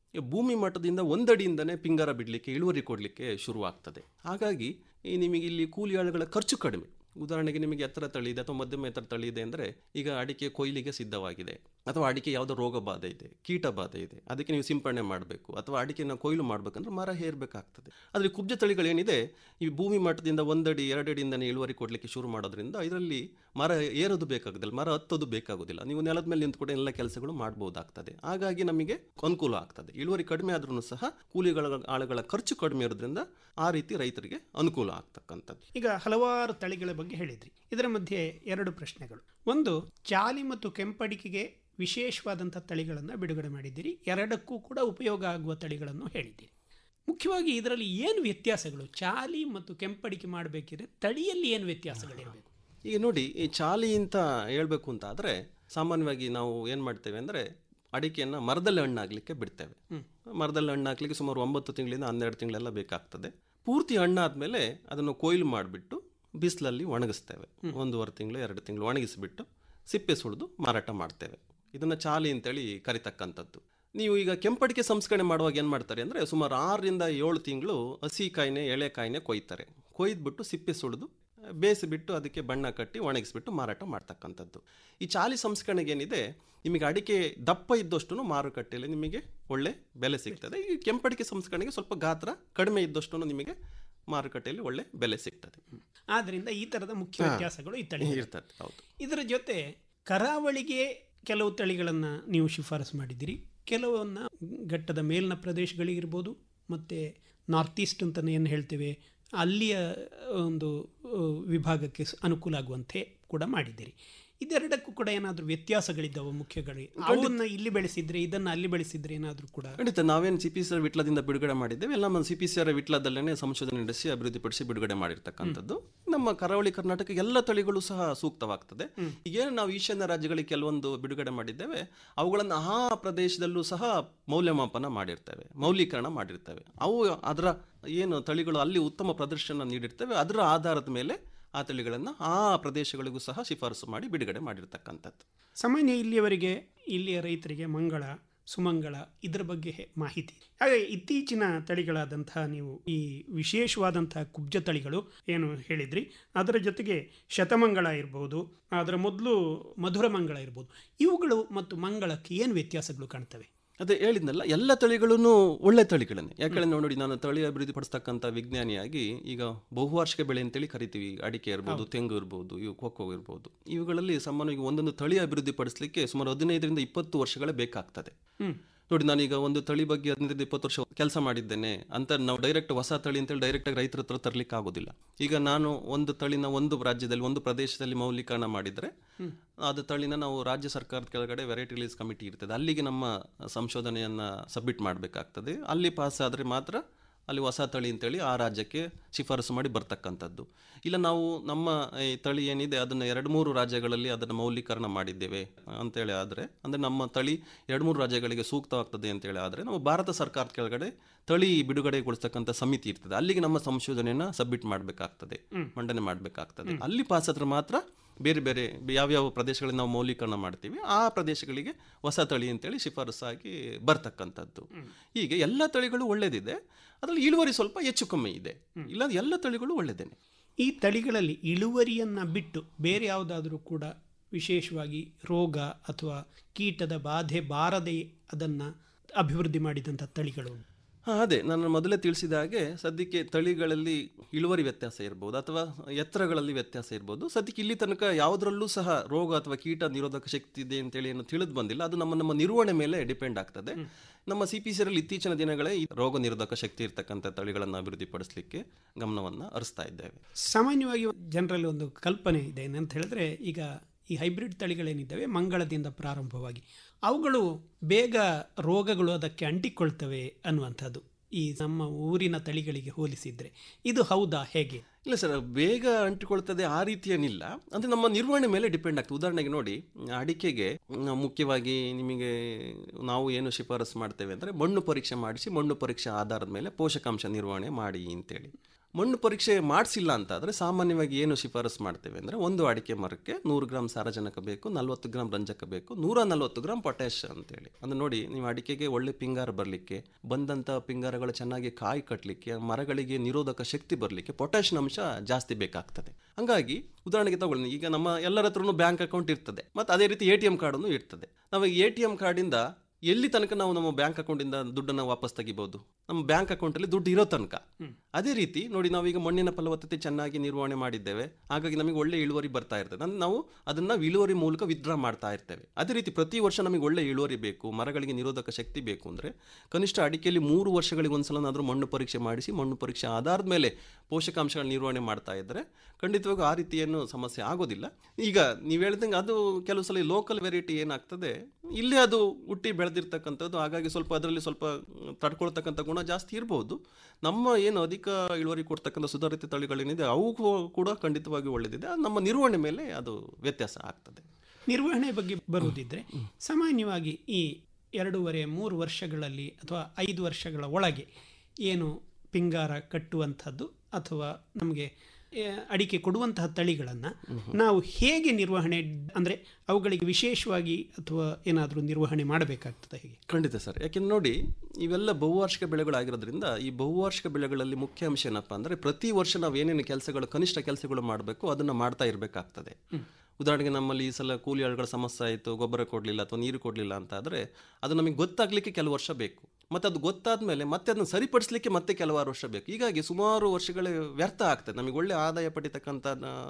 ಈ ಭೂಮಿ ಮಟ್ಟದಿಂದ ಒಂದಡಿಯಿಂದನೇ ಪಿಂಗಾರ ಬಿಡಲಿಕ್ಕೆ ಇಳುವರಿ ಕೊಡಲಿಕ್ಕೆ ಶುರುವಾಗ್ತದೆ ಹಾಗಾಗಿ ಈ ನಿಮಗೆ ಇಲ್ಲಿ ಕೂಲಿ ಆಳುಗಳ ಖರ್ಚು ಕಡಿಮೆ ಉದಾಹರಣೆಗೆ ನಿಮಗೆ ಎತ್ತರ ತಳಿ ಇದೆ ಅಥವಾ ಮಧ್ಯಮ ಎತ್ತರ ತಳಿ ಇದೆ ಅಂದರೆ ಈಗ ಅಡಿಕೆ ಕೊಯ್ಲಿಗೆ ಸಿದ್ಧವಾಗಿದೆ ಅಥವಾ ಅಡಿಕೆ ಯಾವುದೋ ರೋಗ ಬಾಧೆ ಇದೆ ಕೀಟ ಬಾಧೆ ಇದೆ ಅದಕ್ಕೆ ನೀವು ಸಿಂಪಡಣೆ ಮಾಡಬೇಕು ಅಥವಾ ಅಡಿಕೆನ ಕೊಯ್ಲು ಮಾಡಬೇಕಂದ್ರೆ ಮರ ಹೇರಬೇಕಾಗ್ತದೆ ಆದರೆ ಕುಬ್ಜ ತಳಿಗಳೇನಿದೆ ಈ ಭೂಮಿ ಮಟ್ಟದಿಂದ ಒಂದಡಿ ಎರಡಡಿಯಿಂದನೇ ಇಳುವರಿ ಕೊಡಲಿಕ್ಕೆ ಶುರು ಮಾಡೋದ್ರಿಂದ ಇದರಲ್ಲಿ ಮರ ಏರೋದು ಬೇಕಾಗೋದಿಲ್ಲ ಮರ ಹತ್ತೋದು ಬೇಕಾಗೋದಿಲ್ಲ ನೀವು ನೆಲದ ಮೇಲೆ ನಿಂತ್ಕೊಂಡು ಎಲ್ಲ ಕೆಲಸಗಳು ಮಾಡಬಹುದಾಗ್ತದೆ ಹಾಗಾಗಿ ನಮಗೆ ಅನುಕೂಲ ಆಗ್ತದೆ ಇಳುವರಿ ಕಡಿಮೆ ಆದ್ರೂ ಸಹ ಕೂಲಿಗಳ ಆಳುಗಳ ಖರ್ಚು ಕಡಿಮೆ ಇರೋದ್ರಿಂದ ಆ ರೀತಿ ರೈತರಿಗೆ ಅನುಕೂಲ ಆಗ್ತಕ್ಕಂಥದ್ದು ಈಗ ಹಲವಾರು ತಳಿಗಳ ಬಗ್ಗೆ ಹೇಳಿದ್ರಿ ಇದರ ಮಧ್ಯೆ ಎರಡು ಪ್ರಶ್ನೆಗಳು ಒಂದು ಚಾಲಿ ಮತ್ತು ಕೆಂಪಡಿಕೆಗೆ ವಿಶೇಷವಾದಂಥ ತಳಿಗಳನ್ನು ಬಿಡುಗಡೆ ಮಾಡಿದ್ದೀರಿ ಎರಡಕ್ಕೂ ಕೂಡ ಉಪಯೋಗ ಆಗುವ ತಳಿಗಳನ್ನು ಹೇಳಿದ್ದೀರಿ ಮುಖ್ಯವಾಗಿ ಇದರಲ್ಲಿ ಏನು ವ್ಯತ್ಯಾಸಗಳು ಚಾಲಿ ಮತ್ತು ಕೆಂಪಡಿಕೆ ಮಾಡಬೇಕಿದ್ರೆ ತಳಿಯಲ್ಲಿ ಏನು ವ್ಯತ್ಯಾಸಗಳಿರಬೇಕು ಈಗ ನೋಡಿ ಈ ಚಾಲಿ ಅಂತ ಹೇಳ್ಬೇಕು ಅಂತ ಆದರೆ ಸಾಮಾನ್ಯವಾಗಿ ನಾವು ಏನು ಮಾಡ್ತೇವೆ ಅಂದರೆ ಅಡಿಕೆಯನ್ನು ಮರದಲ್ಲಿ ಹಣ್ಣಾಗಲಿಕ್ಕೆ ಬಿಡ್ತೇವೆ ಮರದಲ್ಲಿ ಹಣ್ಣಾಗಲಿಕ್ಕೆ ಸುಮಾರು ಒಂಬತ್ತು ತಿಂಗಳಿಂದ ಹನ್ನೆರಡು ತಿಂಗಳೆಲ್ಲ ಬೇಕಾಗ್ತದೆ ಪೂರ್ತಿ ಹಣ್ಣಾದ್ಮೇಲೆ ಅದನ್ನು ಕೊಯ್ಲು ಮಾಡಿಬಿಟ್ಟು ಬಿಸಿಲಲ್ಲಿ ಒಣಗಿಸ್ತೇವೆ ಒಂದೂವರೆ ತಿಂಗಳು ಎರಡು ತಿಂಗಳು ಒಣಗಿಸಿಬಿಟ್ಟು ಸಿಪ್ಪೆ ಸುಳಿದು ಮಾರಾಟ ಮಾಡ್ತೇವೆ ಇದನ್ನು ಚಾಲಿ ಅಂತೇಳಿ ಕರಿತಕ್ಕಂಥದ್ದು ನೀವು ಈಗ ಕೆಂಪಡಿಕೆ ಸಂಸ್ಕರಣೆ ಮಾಡುವಾಗ ಏನು ಮಾಡ್ತಾರೆ ಅಂದರೆ ಸುಮಾರು ಆರರಿಂದ ಏಳು ತಿಂಗಳು ಹಸಿ ಕಾಯಿನೆ ಎಳೆ ಕಾಯಿನೆ ಕೊಯ್ತಾರೆ ಕೊಯ್ದುಬಿಟ್ಟು ಸಿಪ್ಪೆ ಸುಳಿದು ಬೇಯಿಸಿಬಿಟ್ಟು ಅದಕ್ಕೆ ಬಣ್ಣ ಕಟ್ಟಿ ಒಣಗಿಸ್ಬಿಟ್ಟು ಮಾರಾಟ ಮಾಡ್ತಕ್ಕಂಥದ್ದು ಈ ಚಾಲಿ ಸಂಸ್ಕರಣೆಗೆ ಏನಿದೆ ನಿಮಗೆ ಅಡಿಕೆ ದಪ್ಪ ಇದ್ದಷ್ಟು ಮಾರುಕಟ್ಟೆಯಲ್ಲಿ ನಿಮಗೆ ಒಳ್ಳೆ ಬೆಲೆ ಸಿಗ್ತದೆ ಈ ಕೆಂಪಡಿಕೆ ಸಂಸ್ಕರಣೆಗೆ ಸ್ವಲ್ಪ ಗಾತ್ರ ಕಡಿಮೆ ಇದ್ದಷ್ಟು ನಿಮಗೆ ಮಾರುಕಟ್ಟೆಯಲ್ಲಿ ಒಳ್ಳೆ ಬೆಲೆ ಸಿಗ್ತದೆ ಆದ್ದರಿಂದ ಈ ಥರದ ಮುಖ್ಯ ಹಾ. ವ್ಯತ್ಯಾಸಗಳು ಈ ತಳಿ ಇರ್ತದೆ ಹೌದು ಇದರ ಜೊತೆ ಕರಾವಳಿಗೆ ಕೆಲವು ತಳಿಗಳನ್ನು ನೀವು ಶಿಫಾರಸು ಮಾಡಿದ್ದೀರಿ ಕೆಲವನ್ನ ಘಟ್ಟದ ಮೇಲಿನ ಪ್ರದೇಶಗಳಿಗಿರ್ಬೋದು ಮತ್ತು ನಾರ್ತ್ ಈಸ್ಟ್ ಅಂತ ಏನು ಹೇಳ್ತೇವೆ ಅಲ್ಲಿಯ ಒಂದು ಆ, ವಿಭಾಗಕ್ಕೆ ಸ- ಅನುಕೂಲ ಆಗುವಂತೆ ಕೂಡ ಮಾಡಿದ್ದೀರಿ ಇದೆರಡಕ್ಕೂ ಕೂಡ ಏನಾದರೂ ವ್ಯತ್ಯಾಸಗಳಿದ್ದಾವೆ ಮುಖ್ಯಗಳು ಅವನ್ನ ಇಲ್ಲಿ ಬೆಳೆಸಿದ್ರೆ ಇದನ್ನು ಅಲ್ಲಿ ಬೆಳೆಸಿದ್ರೆ ಏನಾದರೂ ಕೂಡ ಖಂಡಿತ ನಾವೇನು ಸಿ ಪಿ ಸಿ ಆರ್ ವಿಟ್ಲದಿಂದ ಬಿಡುಗಡೆ ಮಾಡಿದ್ದೇವೆ ಎಲ್ಲ ನಮ್ಮ ಸಿ ಪಿ ಸಿ ಆರ್ ವಿಟ್ಲದಲ್ಲೇ ಸಂಶೋಧನೆ ನಡೆಸಿ ಅಭಿವೃದ್ಧಿಪಡಿಸಿ ಬಿಡುಗಡೆ ಮಾಡಿರ್ತಕ್ಕಂಥದ್ದು ನಮ್ಮ ಕರಾವಳಿ ಕರ್ನಾಟಕ ಎಲ್ಲ ತಳಿಗಳು ಸಹ ಸೂಕ್ತವಾಗ್ತದೆ ಈಗೇನು ನಾವು ಈಶಾನ್ಯ ರಾಜ್ಯಗಳಿಗೆ ಕೆಲವೊಂದು ಬಿಡುಗಡೆ ಮಾಡಿದ್ದೇವೆ ಅವುಗಳನ್ನು ಆ ಪ್ರದೇಶದಲ್ಲೂ ಸಹ ಮೌಲ್ಯಮಾಪನ ಮಾಡಿರ್ತೇವೆ ಮೌಲ್ಯೀಕರಣ ಮಾಡಿರ್ತೇವೆ ಅವು ಅದರ ಏನು ತಳಿಗಳು ಅಲ್ಲಿ ಉತ್ತಮ ಪ್ರದರ್ಶನ ನೀಡಿರ್ತೇವೆ ಅದರ ಆಧಾರದ ಮೇಲೆ ಆ ತಳಿಗಳನ್ನು ಆ ಪ್ರದೇಶಗಳಿಗೂ ಸಹ ಶಿಫಾರಸು ಮಾಡಿ ಬಿಡುಗಡೆ ಮಾಡಿರ್ತಕ್ಕಂಥದ್ದು ಸಾಮಾನ್ಯ ಇಲ್ಲಿಯವರೆಗೆ ಇಲ್ಲಿಯ ರೈತರಿಗೆ ಮಂಗಳ ಸುಮಂಗಳ ಇದರ ಬಗ್ಗೆ ಹೆ- ಮಾಹಿತಿ ಹಾಗೆ ಇತ್ತೀಚಿನ ತಳಿಗಳಾದಂತಹ ನೀವು ಈ ವಿಶೇಷವಾದಂತಹ ಕುಬ್ಜ ತಳಿಗಳು ಏನು ಹೇಳಿದ್ರಿ ಅದರ ಜೊತೆಗೆ ಶತಮಂಗಳ ಇರ್ಬೋದು ಅದರ ಮೊದಲು ಮಧುರಮಂಗಳ ಇರ್ಬೋದು ಇವುಗಳು ಮತ್ತು ಮಂಗಳಕ್ಕೆ ಏನು ವ್ಯತ್ಯಾಸಗಳು ಕಾಣ್ತವೆ ಅದೇ ಹೇಳಿದ್ನಲ್ಲ ಎಲ್ಲ ತಳಿಗಳೂ ಒಳ್ಳೆ ತಳಿಗಳನ್ನೇ ಯಾಕಂದ್ರೆ ನೋಡಿ ನಾನು ತಳಿ ಅಭಿವೃದ್ಧಿ ಪಡಿಸ್ತಕ್ಕಂಥ ವಿಜ್ಞಾನಿಯಾಗಿ ಈಗ ಬಹುವಾರ್ಷಿಕ ಬೆಳೆ ಅಂತೇಳಿ ಕರಿತೀವಿ ಅಡಿಕೆ ಇರ್ಬೋದು ತೆಂಗು ಇರ್ಬೋದು ಇವು ಕೊಕ್ಕೋ ಇರ್ಬೋದು ಇವುಗಳಲ್ಲಿ ಸಾಮಾನ್ಯವಾಗಿ ಒಂದೊಂದು ತಳಿ ಅಭಿವೃದ್ಧಿ ಪಡಿಸಲಿಕ್ಕೆ ಸುಮಾರು ಹದಿನೈದರಿಂದ ಇಪ್ಪತ್ತು ವರ್ಷಗಳೇ ಬೇಕಾಗ್ತದೆ ನೋಡಿ ನಾನೀಗ ಒಂದು ತಳಿ ಬಗ್ಗೆ ಹದಿನೈದು ಇಪ್ಪತ್ತು ವರ್ಷ ಕೆಲಸ ಮಾಡಿದ್ದೇನೆ ಅಂತ ನಾವು ಡೈರೆಕ್ಟ್ ಹೊಸ ತಳಿ ಅಂತೇಳಿ ಡೈರೆಕ್ಟಾಗಿ ರೈತರ ಹತ್ರ ತರಲಿಕ್ಕೆ ಆಗೋದಿಲ್ಲ ಈಗ ನಾನು ಒಂದು ತಳಿನ ಒಂದು ರಾಜ್ಯದಲ್ಲಿ ಒಂದು ಪ್ರದೇಶದಲ್ಲಿ ಮೌಲ್ಯೀಕರಣ ಮಾಡಿದರೆ ಅದು ತಳಿನ ನಾವು ರಾಜ್ಯ ಸರ್ಕಾರದ ಕೆಳಗಡೆ ವೆರೈಟಿ ರಿಲೀಸ್ ಕಮಿಟಿ ಇರ್ತದೆ ಅಲ್ಲಿಗೆ ನಮ್ಮ ಸಂಶೋಧನೆಯನ್ನು ಸಬ್ಮಿಟ್ ಮಾಡಬೇಕಾಗ್ತದೆ ಅಲ್ಲಿ ಪಾಸ್ ಆದರೆ ಮಾತ್ರ ಅಲ್ಲಿ ಹೊಸ ತಳಿ ಅಂತೇಳಿ ಆ ರಾಜ್ಯಕ್ಕೆ ಶಿಫಾರಸು ಮಾಡಿ ಬರ್ತಕ್ಕಂಥದ್ದು ಇಲ್ಲ ನಾವು ನಮ್ಮ ಈ ತಳಿ ಏನಿದೆ ಅದನ್ನು ಎರಡು ಮೂರು ರಾಜ್ಯಗಳಲ್ಲಿ ಅದನ್ನು ಮೌಲ್ಯೀಕರಣ ಮಾಡಿದ್ದೇವೆ ಅಂತೇಳಿ ಆದರೆ ಅಂದರೆ ನಮ್ಮ ತಳಿ ಎರಡು ಮೂರು ರಾಜ್ಯಗಳಿಗೆ ಸೂಕ್ತವಾಗ್ತದೆ ಅಂತೇಳಿ ಆದರೆ ನಾವು ಭಾರತ ಸರ್ಕಾರದ ಕೆಳಗಡೆ ತಳಿ ಬಿಡುಗಡೆಗೊಳಿಸ್ತಕ್ಕಂಥ ಸಮಿತಿ ಇರ್ತದೆ ಅಲ್ಲಿಗೆ ನಮ್ಮ ಸಂಶೋಧನೆಯನ್ನು ಸಬ್ಮಿಟ್ ಮಾಡಬೇಕಾಗ್ತದೆ ಮಂಡನೆ ಮಾಡಬೇಕಾಗ್ತದೆ ಅಲ್ಲಿ ಪಾಸ್ ಆದ್ರೆ ಮಾತ್ರ ಬೇರೆ ಬೇರೆ ಯಾವ್ಯಾವ ಪ್ರದೇಶಗಳಲ್ಲಿ ನಾವು ಮೌಲ್ಯೀಕರಣ ಮಾಡ್ತೀವಿ ಆ ಪ್ರದೇಶಗಳಿಗೆ ಹೊಸ ತಳಿ ಅಂತೇಳಿ ಶಿಫಾರಸಾಗಿ ಬರ್ತಕ್ಕಂಥದ್ದು ಹೀಗೆ ಎಲ್ಲ ತಳಿಗಳು ಒಳ್ಳೇದಿದೆ ಅದರಲ್ಲಿ ಇಳುವರಿ ಸ್ವಲ್ಪ ಹೆಚ್ಚು ಕಮ್ಮಿ ಇದೆ ಇಲ್ಲ ಎಲ್ಲ ತಳಿಗಳು ಒಳ್ಳೆದೇನೆ ಈ ತಳಿಗಳಲ್ಲಿ ಇಳುವರಿಯನ್ನು ಬಿಟ್ಟು ಬೇರೆ ಯಾವುದಾದ್ರೂ ಕೂಡ ವಿಶೇಷವಾಗಿ ರೋಗ ಅಥವಾ ಕೀಟದ ಬಾಧೆ ಬಾರದೆ ಅದನ್ನು ಅಭಿವೃದ್ಧಿ ಮಾಡಿದಂಥ ತಳಿಗಳು ಹಾ, ಅದೇ ನಾನು ಮೊದಲೇ ತಿಳಿಸಿದ ಹಾಗೆ ಸದ್ಯಕ್ಕೆ ತಳಿಗಳಲ್ಲಿ ಇಳುವರಿ ವ್ಯತ್ಯಾಸ ಇರ್ಬೋದು ಅಥವಾ ಎತ್ತರಗಳಲ್ಲಿ ವ್ಯತ್ಯಾಸ ಇರ್ಬೋದು ಸದ್ಯಕ್ಕೆ ಇಲ್ಲಿ ತನಕ ಯಾವುದರಲ್ಲೂ ಸಹ ರೋಗ ಅಥವಾ ಕೀಟ ನಿರೋಧಕ ಶಕ್ತಿ ಇದೆ ಅಂತೇಳಿ ಏನು ತಿಳಿದು ಬಂದಿಲ್ಲ ಅದು ನಮ್ಮ ನಮ್ಮ ನಿರ್ವಹಣೆ ಮೇಲೆ ಡಿಪೆಂಡ್ ಆಗ್ತದೆ ನಮ್ಮ ಸಿ ಪಿ ಸಿರಲ್ಲಿ ಇತ್ತೀಚಿನ ದಿನಗಳೇ ಈ ರೋಗ ನಿರೋಧಕ ಶಕ್ತಿ ಇರ್ತಕ್ಕಂಥ ತಳಿಗಳನ್ನು ಅಭಿವೃದ್ಧಿಪಡಿಸಲಿಕ್ಕೆ ಗಮನವನ್ನು ಹರಿಸ್ತಾ ಇದ್ದೇವೆ ಸಾಮಾನ್ಯವಾಗಿ ಜನರಲ್ಲಿ ಒಂದು ಕಲ್ಪನೆ ಇದೆ ಏನಂತ ಹೇಳಿದ್ರೆ ಈಗ ಈ ಹೈಬ್ರಿಡ್ ತಳಿಗಳೇನಿದ್ದಾವೆ ಮಂಗಳದಿಂದ ಪ್ರಾರಂಭವಾಗಿ ಅವುಗಳು ಬೇಗ ರೋಗಗಳು ಅದಕ್ಕೆ ಅಂಟಿಕೊಳ್ತವೆ ಅನ್ನುವಂಥದ್ದು ಈ ನಮ್ಮ ಊರಿನ ತಳಿಗಳಿಗೆ ಹೋಲಿಸಿದ್ರೆ ಇದು ಹೌದಾ ಹೇಗೆ ಇಲ್ಲ ಸರ್ ಬೇಗ ಅಂಟಿಕೊಳ್ತದೆ ಆ ರೀತಿ ಏನಿಲ್ಲ ಅಂದರೆ ನಮ್ಮ ನಿರ್ವಹಣೆ ಮೇಲೆ ಡಿಪೆಂಡ್ ಆಗ್ತದೆ ಉದಾಹರಣೆಗೆ ನೋಡಿ ಅಡಿಕೆಗೆ ಮ್, ಮುಖ್ಯವಾಗಿ ನಿಮಗೆ ನಾವು ಏನು ಶಿಫಾರಸು ಮಾಡ್ತೇವೆ ಅಂದರೆ ಮಣ್ಣು ಪರೀಕ್ಷೆ ಮಾಡಿಸಿ ಮಣ್ಣು ಪರೀಕ್ಷೆ ಆಧಾರದ ಮೇಲೆ ಪೋಷಕಾಂಶ ನಿರ್ವಹಣೆ ಮಾಡಿ ಅಂತೇಳಿ ಮಣ್ಣು ಪರೀಕ್ಷೆ ಮಾಡಿಸಿಲ್ಲ ಅಂತ ಆದರೆ ಸಾಮಾನ್ಯವಾಗಿ ಏನು ಶಿಫಾರಸು ಮಾಡ್ತೇವೆ ಅಂದರೆ ಒಂದು ಅಡಿಕೆ ಮರಕ್ಕೆ ನೂರು ಗ್ರಾಮ್ ಸಾರಜನಕ ಬೇಕು ನಲ್ವತ್ತು ಗ್ರಾಮ್ ರಂಜಕ ಬೇಕು ನೂರ ನಲ್ವತ್ತು ಗ್ರಾಮ್ ಪೊಟ್ಯಾಶ್ ಅಂತೇಳಿ ಅಂದ್ರೆ ನೋಡಿ ನೀವು ಅಡಿಕೆಗೆ ಒಳ್ಳೆ ಪಿಂಗಾರ ಬರಲಿಕ್ಕೆ ಬಂದಂಥ ಪಿಂಗಾರಗಳು ಚೆನ್ನಾಗಿ ಕಾಯಿ ಕಟ್ಟಲಿಕ್ಕೆ ಮರಗಳಿಗೆ ನಿರೋಧಕ ಶಕ್ತಿ ಬರಲಿಕ್ಕೆ ಪೊಟ್ಯಾಷಿಯಂ ಅಂಶ ಜಾಸ್ತಿ ಬೇಕಾಗ್ತದೆ ಹಂಗಾಗಿ ಉದಾಹರಣೆಗೆ ತಗೊಳ್ಳಿ ಈಗ ನಮ್ಮ ಎಲ್ಲರ ಹತ್ರನೂ ಬ್ಯಾಂಕ್ ಅಕೌಂಟ್ ಇರ್ತದೆ ಮತ್ತು ಅದೇ ರೀತಿ ಎ ಟಿ ಎಂ ಕಾರ್ಡನ್ನು ಇರ್ತದೆ ನಾವು ಎ ಟಿ ಎಂ ಕಾರ್ಡಿಂದ ಎಲ್ಲಿ ತನಕ ನಾವು ನಮ್ಮ ಬ್ಯಾಂಕ್ ಅಕೌಂಟಿಂದ ದುಡ್ಡನ್ನು ವಾಪಸ್ ತೆಗಿಬಹುದು ನಮ್ಮ ಬ್ಯಾಂಕ್ ಅಕೌಂಟಲ್ಲಿ ದುಡ್ಡು ಇರೋ ತನಕ ಅದೇ ರೀತಿ ನೋಡಿ ನಾವೀಗ ಮಣ್ಣಿನ ಫಲವತ್ತತೆ ಚೆನ್ನಾಗಿ ನಿರ್ವಹಣೆ ಮಾಡಿದ್ದೇವೆ ಹಾಗಾಗಿ ನಮಗೆ ಒಳ್ಳೆ ಇಳುವರಿ ಬರ್ತಾ ಇರ್ತದೆ ಅಂದ್ರೆ ನಾವು ಅದನ್ನ ಇಳುವರಿ ಮೂಲಕ ವಿತ್ಡ್ರಾ ಮಾಡ್ತಾ ಇರ್ತೇವೆ ಅದೇ ರೀತಿ ಪ್ರತಿ ವರ್ಷ ನಮಗೆ ಒಳ್ಳೆ ಇಳುವರಿ ಬೇಕು ಮರಗಳಿಗೆ ನಿರೋಧಕ ಶಕ್ತಿ ಬೇಕು ಅಂದರೆ ಕನಿಷ್ಠ ಅಡಿಕೆಯಲ್ಲಿ ಮೂರು ವರ್ಷಗಳಿಗೆ ಒಂದ್ಸಲನಾದರೂ ಮಣ್ಣು ಪರೀಕ್ಷೆ ಮಾಡಿಸಿ ಮಣ್ಣು ಪರೀಕ್ಷೆ ಆಧಾರದ ಮೇಲೆ ಪೋಷಕಾಂಶಗಳ ನಿರ್ವಹಣೆ ಮಾಡ್ತಾ ಇದ್ದರೆ ಖಂಡಿತವಾಗೂ ಆ ರೀತಿ ಏನು ಸಮಸ್ಯೆ ಆಗೋದಿಲ್ಲ ಈಗ ನೀವು ಹೇಳ್ದಂಗೆ ಅದು ಕೆಲವು ಸಲ ಲೋಕಲ್ ವೆರೈಟಿ ಏನಾಗ್ತದೆ ಇಲ್ಲೇ ಅದು ಹುಟ್ಟಿ ಬೆಳೆದಿರ್ತಕ್ಕಂಥದ್ದು ಹಾಗಾಗಿ ಸ್ವಲ್ಪ ಅದರಲ್ಲಿ ಸ್ವಲ್ಪ ಮ್, ತಡ್ಕೊಳ್ತಕ್ಕಂಥ ಗುಣ ಜಾಸ್ತಿ ಇರ್ಬೋದು ನಮ್ಮ ಏನು ಅಧಿಕ ಇಳುವರಿ ಕೊಡ್ತಕ್ಕಂಥ ಸುಧಾರಿತ ತಳಿಗಳೇನಿದೆ ಅವು ಕೂಡ ಖಂಡಿತವಾಗಿ ಒಳ್ಳೆದಿದೆ ಅದು ನಮ್ಮ ನಿರ್ವಹಣೆ ಮೇಲೆ ಅದು ವ್ಯತ್ಯಾಸ ಆಗ್ತದೆ ನಿರ್ವಹಣೆ ಬಗ್ಗೆ ಬರುವುದಿದ್ರೆ ಸಾಮಾನ್ಯವಾಗಿ ಈ ಎರಡೂವರೆ ಮೂರು ವರ್ಷಗಳಲ್ಲಿ ಅಥವಾ ಐದು ವರ್ಷಗಳ ಒಳಗೆ ಏನು ಪಿಂಗಾರ ಕಟ್ಟುವಂಥದ್ದು ಅಥವಾ ನಮಗೆ ಆ, ಅಡಿಕೆ ಕೊಡುವಂತಹ ತಳಿಗಳನ್ನು ನಾವು ಹೇಗೆ ನಿರ್ವಹಣೆ ಅಂದರೆ ಅವುಗಳಿಗೆ ವಿಶೇಷವಾಗಿ ಅಥವಾ ಏನಾದರೂ ನಿರ್ವಹಣೆ ಮಾಡಬೇಕಾಗ್ತದೆ ಹೇಗೆ ಖಂಡಿತ ಸರ್ ಯಾಕೆಂದ್ರೆ ನೋಡಿ ಇವೆಲ್ಲ ಬಹುವಾರ್ಷಿಕ ಬೆಳೆಗಳಾಗಿರೋದ್ರಿಂದ ಈ ಬಹುವಾರ್ಷಿಕ ಬೆಳೆಗಳಲ್ಲಿ ಮುಖ್ಯ ಅಂಶ ಏನಪ್ಪ ಅಂದರೆ ಪ್ರತಿ ವರ್ಷ ನಾವು ಏನೇನು ಕೆಲಸಗಳು ಕನಿಷ್ಠ ಕೆಲಸಗಳು ಮಾಡಬೇಕು ಅದನ್ನು ಮಾಡ್ತಾ ಇರಬೇಕಾಗ್ತದೆ ಉದಾಹರಣೆಗೆ ನಮ್ಮಲ್ಲಿ ಈ ಸಲ ಕೂಲಿ ಆಳುಗಳ ಸಮಸ್ಯೆ ಆಯಿತು ಗೊಬ್ಬರ ಕೊಡಲಿಲ್ಲ ಅಥವಾ ನೀರು ಕೊಡಲಿಲ್ಲ ಅಂತ ಆದರೆ ಅದು ನಮಗೆ ಗೊತ್ತಾಗಲಿಕ್ಕೆ ಕೆಲವು ವರ್ಷ ಬೇಕು ಮತ್ತು ಅದು ಗೊತ್ತಾದ ಮೇಲೆ ಮತ್ತೆ ಅದನ್ನು ಸರಿಪಡಿಸಲಿಕ್ಕೆ ಮತ್ತೆ ಕೆಲವಾರು ವರ್ಷ ಬೇಕು ಹೀಗಾಗಿ ಸುಮಾರು ವರ್ಷಗಳೇ ವ್ಯರ್ಥ ಆಗ್ತದೆ ನಮಗೆ ಒಳ್ಳೆ ಆದಾಯ ಪಡಿತಕ್ಕಂಥ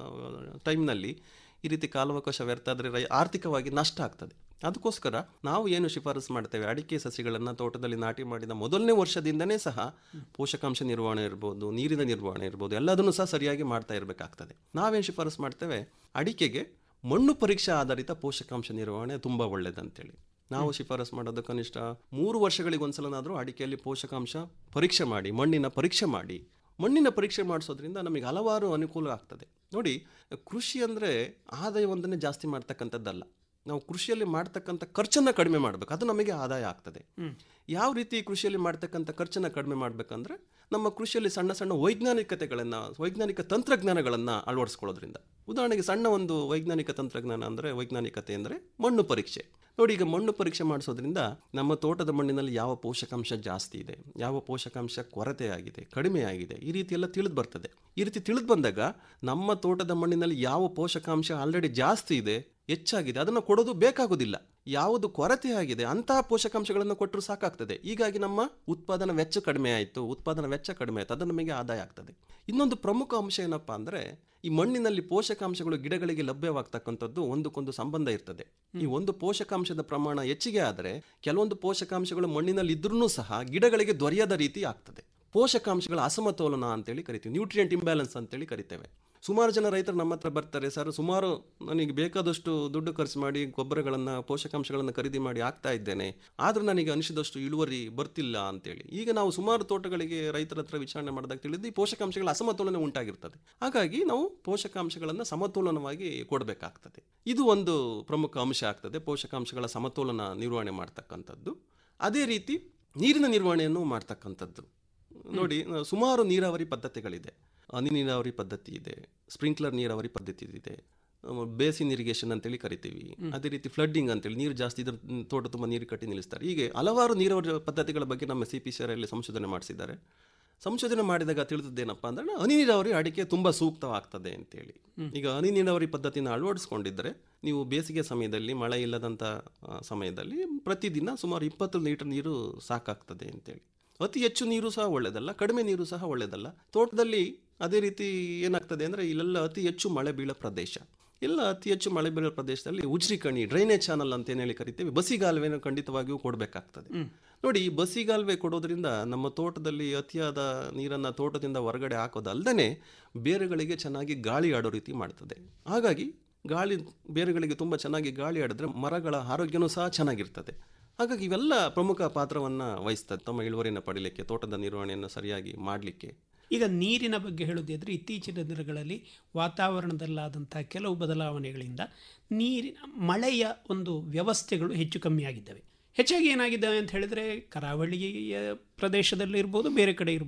ಟೈಮ್ನಲ್ಲಿ ಈ ರೀತಿ ಕಾಲಾವಕಾಶ ವ್ಯರ್ಥ ಆದರೆ ರೈ ಆರ್ಥಿಕವಾಗಿ ನಷ್ಟ ಆಗ್ತದೆ ಅದಕ್ಕೋಸ್ಕರ ನಾವು ಏನು ಶಿಫಾರಸು ಮಾಡ್ತೇವೆ ಅಡಿಕೆ ಸಸಿಗಳನ್ನು ತೋಟದಲ್ಲಿ ನಾಟಿ ಮಾಡಿದ ಮೊದಲನೇ ವರ್ಷದಿಂದನೇ ಸಹ ಪೋಷಕಾಂಶ ನಿರ್ವಹಣೆ ಇರ್ಬೋದು ನೀರಿನ ನಿರ್ವಹಣೆ ಇರ್ಬೋದು ಎಲ್ಲದನ್ನು ಸಹ ಸರಿಯಾಗಿ ಮಾಡ್ತಾ ಇರಬೇಕಾಗ್ತದೆ ನಾವೇನು ಶಿಫಾರಸು ಮಾಡ್ತೇವೆ ಅಡಿಕೆಗೆ ಮಣ್ಣು ಪರೀಕ್ಷಾ ಆಧಾರಿತ ಪೋಷಕಾಂಶ ನಿರ್ವಹಣೆ ತುಂಬ ಒಳ್ಳೆಯದಂತೇಳಿ ನಾವು ಶಿಫಾರಸು ಮಾಡೋದು ಕನಿಷ್ಠ ಮೂರು ವರ್ಷಗಳಿಗೆ ಒಂದ್ಸಲನಾದರೂ ಅಡಿಕೆಯಲ್ಲಿ ಪೋಷಕಾಂಶ ಪರೀಕ್ಷೆ ಮಾಡಿ ಮಣ್ಣಿನ ಪರೀಕ್ಷೆ ಮಾಡಿ ಮಣ್ಣಿನ ಪರೀಕ್ಷೆ ಮಾಡಿಸೋದ್ರಿಂದ ನಮಗೆ ಹಲವಾರು ಅನುಕೂಲ ಆಗ್ತದೆ ನೋಡಿ ಕೃಷಿ ಅಂದರೆ ಆದಾಯವೊಂದನ್ನೇ ಜಾಸ್ತಿ ಮಾಡ್ತಕ್ಕಂಥದ್ದಲ್ಲ ನಾವು ಕೃಷಿಯಲ್ಲಿ ಮಾಡ್ತಕ್ಕಂಥ ಖರ್ಚನ್ನು ಕಡಿಮೆ ಮಾಡಬೇಕು ಅದು ನಮಗೆ ಆದಾಯ ಆಗ್ತದೆ ಯಾವ ರೀತಿ ಕೃಷಿಯಲ್ಲಿ ಮಾಡ್ತಕ್ಕಂಥ ಖರ್ಚನ್ನು ಕಡಿಮೆ ಮಾಡಬೇಕಂದ್ರೆ ನಮ್ಮ ಕೃಷಿಯಲ್ಲಿ ಸಣ್ಣ ಸಣ್ಣ ವೈಜ್ಞಾನಿಕತೆಗಳನ್ನು ವೈಜ್ಞಾನಿಕ ತಂತ್ರಜ್ಞಾನಗಳನ್ನು ಅಳವಡಿಸ್ಕೊಳ್ಳೋದ್ರಿಂದ ಉದಾಹರಣೆಗೆ ಸಣ್ಣ ಒಂದು ವೈಜ್ಞಾನಿಕ ತಂತ್ರಜ್ಞಾನ ಅಂದರೆ ವೈಜ್ಞಾನಿಕತೆ ಅಂದರೆ ಮಣ್ಣು ಪರೀಕ್ಷೆ ನೋಡಿ ಈಗ ಮಣ್ಣು ಪರೀಕ್ಷೆ ಮಾಡಿಸೋದ್ರಿಂದ ನಮ್ಮ ತೋಟದ ಮಣ್ಣಿನಲ್ಲಿ ಯಾವ ಪೋಷಕಾಂಶ ಜಾಸ್ತಿ ಇದೆ ಯಾವ ಪೋಷಕಾಂಶ ಕೊರತೆ ಆಗಿದೆ ಕಡಿಮೆ ಆಗಿದೆ ಈ ರೀತಿ ಎಲ್ಲ ತಿಳಿದು ಬರ್ತದೆ ಈ ರೀತಿ ತಿಳಿದು ಬಂದಾಗ ನಮ್ಮ ತೋಟದ ಮಣ್ಣಿನಲ್ಲಿ ಯಾವ ಪೋಷಕಾಂಶ ಆಲ್ರೆಡಿ ಜಾಸ್ತಿ ಇದೆ ಹೆಚ್ಚಾಗಿದೆ ಅದನ್ನು ಕೊಡೋದು ಬೇಕಾಗೋದಿಲ್ಲ ಯಾವುದು ಕೊರತೆ ಆಗಿದೆ ಅಂತಹ ಪೋಷಕಾಂಶಗಳನ್ನು ಕೊಟ್ಟರು ಸಾಕಾಗ್ತದೆ ಹೀಗಾಗಿ ನಮ್ಮ ಉತ್ಪಾದನಾ ವೆಚ್ಚ ಕಡಿಮೆ ಆಯಿತು ಉತ್ಪಾದನಾ ವೆಚ್ಚ ಕಡಿಮೆ ಆಯಿತು ಅದು ನಮಗೆ ಆದಾಯ ಆಗ್ತದೆ ಇನ್ನೊಂದು ಪ್ರಮುಖ ಅಂಶ ಏನಪ್ಪಾ ಅಂದರೆ ಈ ಮಣ್ಣಿನಲ್ಲಿ ಪೋಷಕಾಂಶಗಳು ಗಿಡಗಳಿಗೆ ಲಭ್ಯವಾಗ್ತಕ್ಕಂಥದ್ದು ಒಂದಕ್ಕೊಂದು ಸಂಬಂಧ ಇರ್ತದೆ ಈ ಒಂದು ಪೋಷಕಾಂಶದ ಪ್ರಮಾಣ ಹೆಚ್ಚಿಗೆ ಆದರೆ ಕೆಲವೊಂದು ಪೋಷಕಾಂಶಗಳು ಮಣ್ಣಿನಲ್ಲಿ ಇದ್ರೂ ಸಹ ಗಿಡಗಳಿಗೆ ದೊರೆಯದ ರೀತಿ ಆಗ್ತದೆ ಪೋಷಕಾಂಶಗಳ ಅಸಮತೋಲನ ಅಂತೇಳಿ ಕರಿತೀವಿ ನ್ಯೂಟ್ರಿಯೆಂಟ್ ಇಂಬ್ಯಾಲೆನ್ಸ್ ಅಂತೇಳಿ ಕರಿತೇವೆ ಸುಮಾರು ಜನ ರೈತರು ನಮ್ಮ ಹತ್ರ ಬರ್ತಾರೆ ಸರ್ ಸುಮಾರು ನನಗೆ ಬೇಕಾದಷ್ಟು ದುಡ್ಡು ಖರ್ಚು ಮಾಡಿ ಗೊಬ್ಬರಗಳನ್ನು ಪೋಷಕಾಂಶಗಳನ್ನು ಖರೀದಿ ಮಾಡಿ ಆಗ್ತಾ ಇದ್ದೇನೆ ಆದರೂ ನನಗೆ ಅನಿಸಿದಷ್ಟು ಇಳುವರಿ ಬರ್ತಿಲ್ಲ ಅಂತೇಳಿ ಈಗ ನಾವು ಸುಮಾರು ತೋಟಗಳಿಗೆ ರೈತರ ಹತ್ರ ವಿಚಾರಣೆ ಮಾಡಿದಾಗ ತಿಳಿದು ಈ ಪೋಷಕಾಂಶಗಳ ಅಸಮತೋಲನ ಉಂಟಾಗಿರ್ತದೆ ಹಾಗಾಗಿ ನಾವು ಪೋಷಕಾಂಶಗಳನ್ನು ಸಮತೋಲನವಾಗಿ ಕೊಡಬೇಕಾಗ್ತದೆ ಇದು ಒಂದು ಪ್ರಮುಖ ಅಂಶ ಆಗ್ತದೆ ಪೋಷಕಾಂಶಗಳ ಸಮತೋಲನ ನಿರ್ವಹಣೆ ಮಾಡ್ತಕ್ಕಂಥದ್ದು ಅದೇ ರೀತಿ ನೀರಿನ ನಿರ್ವಹಣೆಯನ್ನು ಮಾಡ್ತಕ್ಕಂಥದ್ದು ನೋಡಿ ಸುಮಾರು ನೀರಾವರಿ ಪದ್ಧತಿಗಳಿದೆ ಹನಿ ನೀರಾವರಿ ಪದ್ಧತಿ ಇದೆ ಸ್ಪ್ರಿಂಕ್ಲರ್ ನೀರಾವರಿ ಪದ್ಧತಿ ಇದೆ ಬೇಸಿನ್ ಇರಿಗೇಷನ್ ಅಂತೇಳಿ ಕರಿತೀವಿ ಅದೇ ರೀತಿ ಫ್ಲಡ್ಡಿಂಗ್ ಅಂತೇಳಿ ನೀರು ಜಾಸ್ತಿ ಇದ್ರ ತೋಟ ತುಂಬ ನೀರು ಕಟ್ಟಿ ನಿಲ್ಲಿಸ್ತಾರೆ ಹೀಗೆ ಹಲವಾರು ನೀರಾವರಿ ಪದ್ಧತಿಗಳ ಬಗ್ಗೆ ನಮ್ಮ ಸಿ ಪಿ ಸಿ ಆರಲ್ಲಿ ಸಂಶೋಧನೆ ಮಾಡಿಸಿದ್ದಾರೆ ಸಂಶೋಧನೆ ಮಾಡಿದಾಗ ತಿಳಿದದ್ದೇನಪ್ಪ ಅಂದ್ರೆ ಹನಿ ನೀರಾವರಿ ಅಡಿಕೆ ತುಂಬ ಸೂಕ್ತವಾಗ್ತದೆ ಅಂತೇಳಿ ಈಗ ಹನಿ ನೀರಾವರಿ ಪದ್ಧತಿನ ಅಳವಡಿಸ್ಕೊಂಡಿದ್ದರೆ ನೀವು ಬೇಸಿಗೆ ಸಮಯದಲ್ಲಿ ಮಳೆ ಇಲ್ಲದಂಥ ಆ, ಸಮಯದಲ್ಲಿ ಪ್ರತಿದಿನ ಸುಮಾರು ಇಪ್ಪತ್ತು ಲೀಟರ್ ನೀರು ಸಾಕಾಗ್ತದೆ ಅಂತೇಳಿ ಅತಿ ಹೆಚ್ಚು ನೀರು ಸಹ ಒಳ್ಳೆಯದಲ್ಲ ಕಡಿಮೆ ನೀರು ಸಹ ಒಳ್ಳೆಯದಲ್ಲ ತೋಟದಲ್ಲಿ ಅದೇ ರೀತಿ ಏನಾಗ್ತದೆ ಅಂದರೆ ಇಲ್ಲೆಲ್ಲ ಅತಿ ಹೆಚ್ಚು ಮಳೆ ಬೀಳೋ ಪ್ರದೇಶ ಇಲ್ಲ ಅತಿ ಹೆಚ್ಚು ಮಳೆ ಬೀಳೋ ಪ್ರದೇಶದಲ್ಲಿ ಉಜ್ರಿ ಕಣಿ ಡ್ರೈನೇಜ್ ಚಾನಲ್ ಅಂತ ಏನ್ ಹೇಳಿ ಕರಿತೀವಿ ಬಸಿಗಾಲುವೆನ ಖಂಡಿತವಾಗಿಯೂ ಕೊಡಬೇಕಾಗ್ತದೆ ನೋಡಿ ಈ ಬಸಿಗಾಲುವೆ ಕೊಡೋದ್ರಿಂದ ನಮ್ಮ ತೋಟದಲ್ಲಿ ಅತಿಯಾದ ನೀರನ್ನು ತೋಟದಿಂದ ಹೊರಗಡೆ ಹಾಕೋದಲ್ಲದೆ ಬೇರುಗಳಿಗೆ ಚೆನ್ನಾಗಿ ಗಾಳಿ ಆಡೋ ರೀತಿ ಮಾಡ್ತದೆ ಹಾಗಾಗಿ ಗಾಳಿ ಬೇರುಗಳಿಗೆ ತುಂಬ ಚೆನ್ನಾಗಿ ಗಾಳಿ ಆಡಿದ್ರೆ ಮರಗಳ ಆರೋಗ್ಯನೂ ಸಹ ಚೆನ್ನಾಗಿರ್ತದೆ ಹಾಗಾಗಿ ಇವೆಲ್ಲ ಪ್ರಮುಖ ಪಾತ್ರವನ್ನು ವಹಿಸ್ತದೆ ತಮ್ಮ ಇಳುವರಿಯನ್ನು ಪಡೀಲಿಕ್ಕೆ ತೋಟದ ನಿರ್ವಹಣೆಯನ್ನು ಸರಿಯಾಗಿ ಮಾಡಲಿಕ್ಕೆ ಈಗ ನೀರಿನ ಬಗ್ಗೆ ಹೇಳೋದಿದ್ರೆ ಇತ್ತೀಚಿನ ದಿನಗಳಲ್ಲಿ ವಾತಾವರಣದಲ್ಲಾದಂಥ ಕೆಲವು ಬದಲಾವಣೆಗಳಿಂದ ನೀರಿನ ಮಳೆಯ ಒಂದು ವ್ಯವಸ್ಥೆಗಳು ಹೆಚ್ಚು ಕಮ್ಮಿ ಆಗಿದ್ದಾವೆ ಹೆಚ್ಚಾಗಿ ಏನಾಗಿದ್ದಾವೆ ಅಂತ ಹೇಳಿದರೆ ಕರಾವಳಿಯ ಪ್ರದೇಶದಲ್ಲಿ ಇರ್ಬೋದು ಬೇರೆ ಕಡೆ ಇರ್ಬೋದು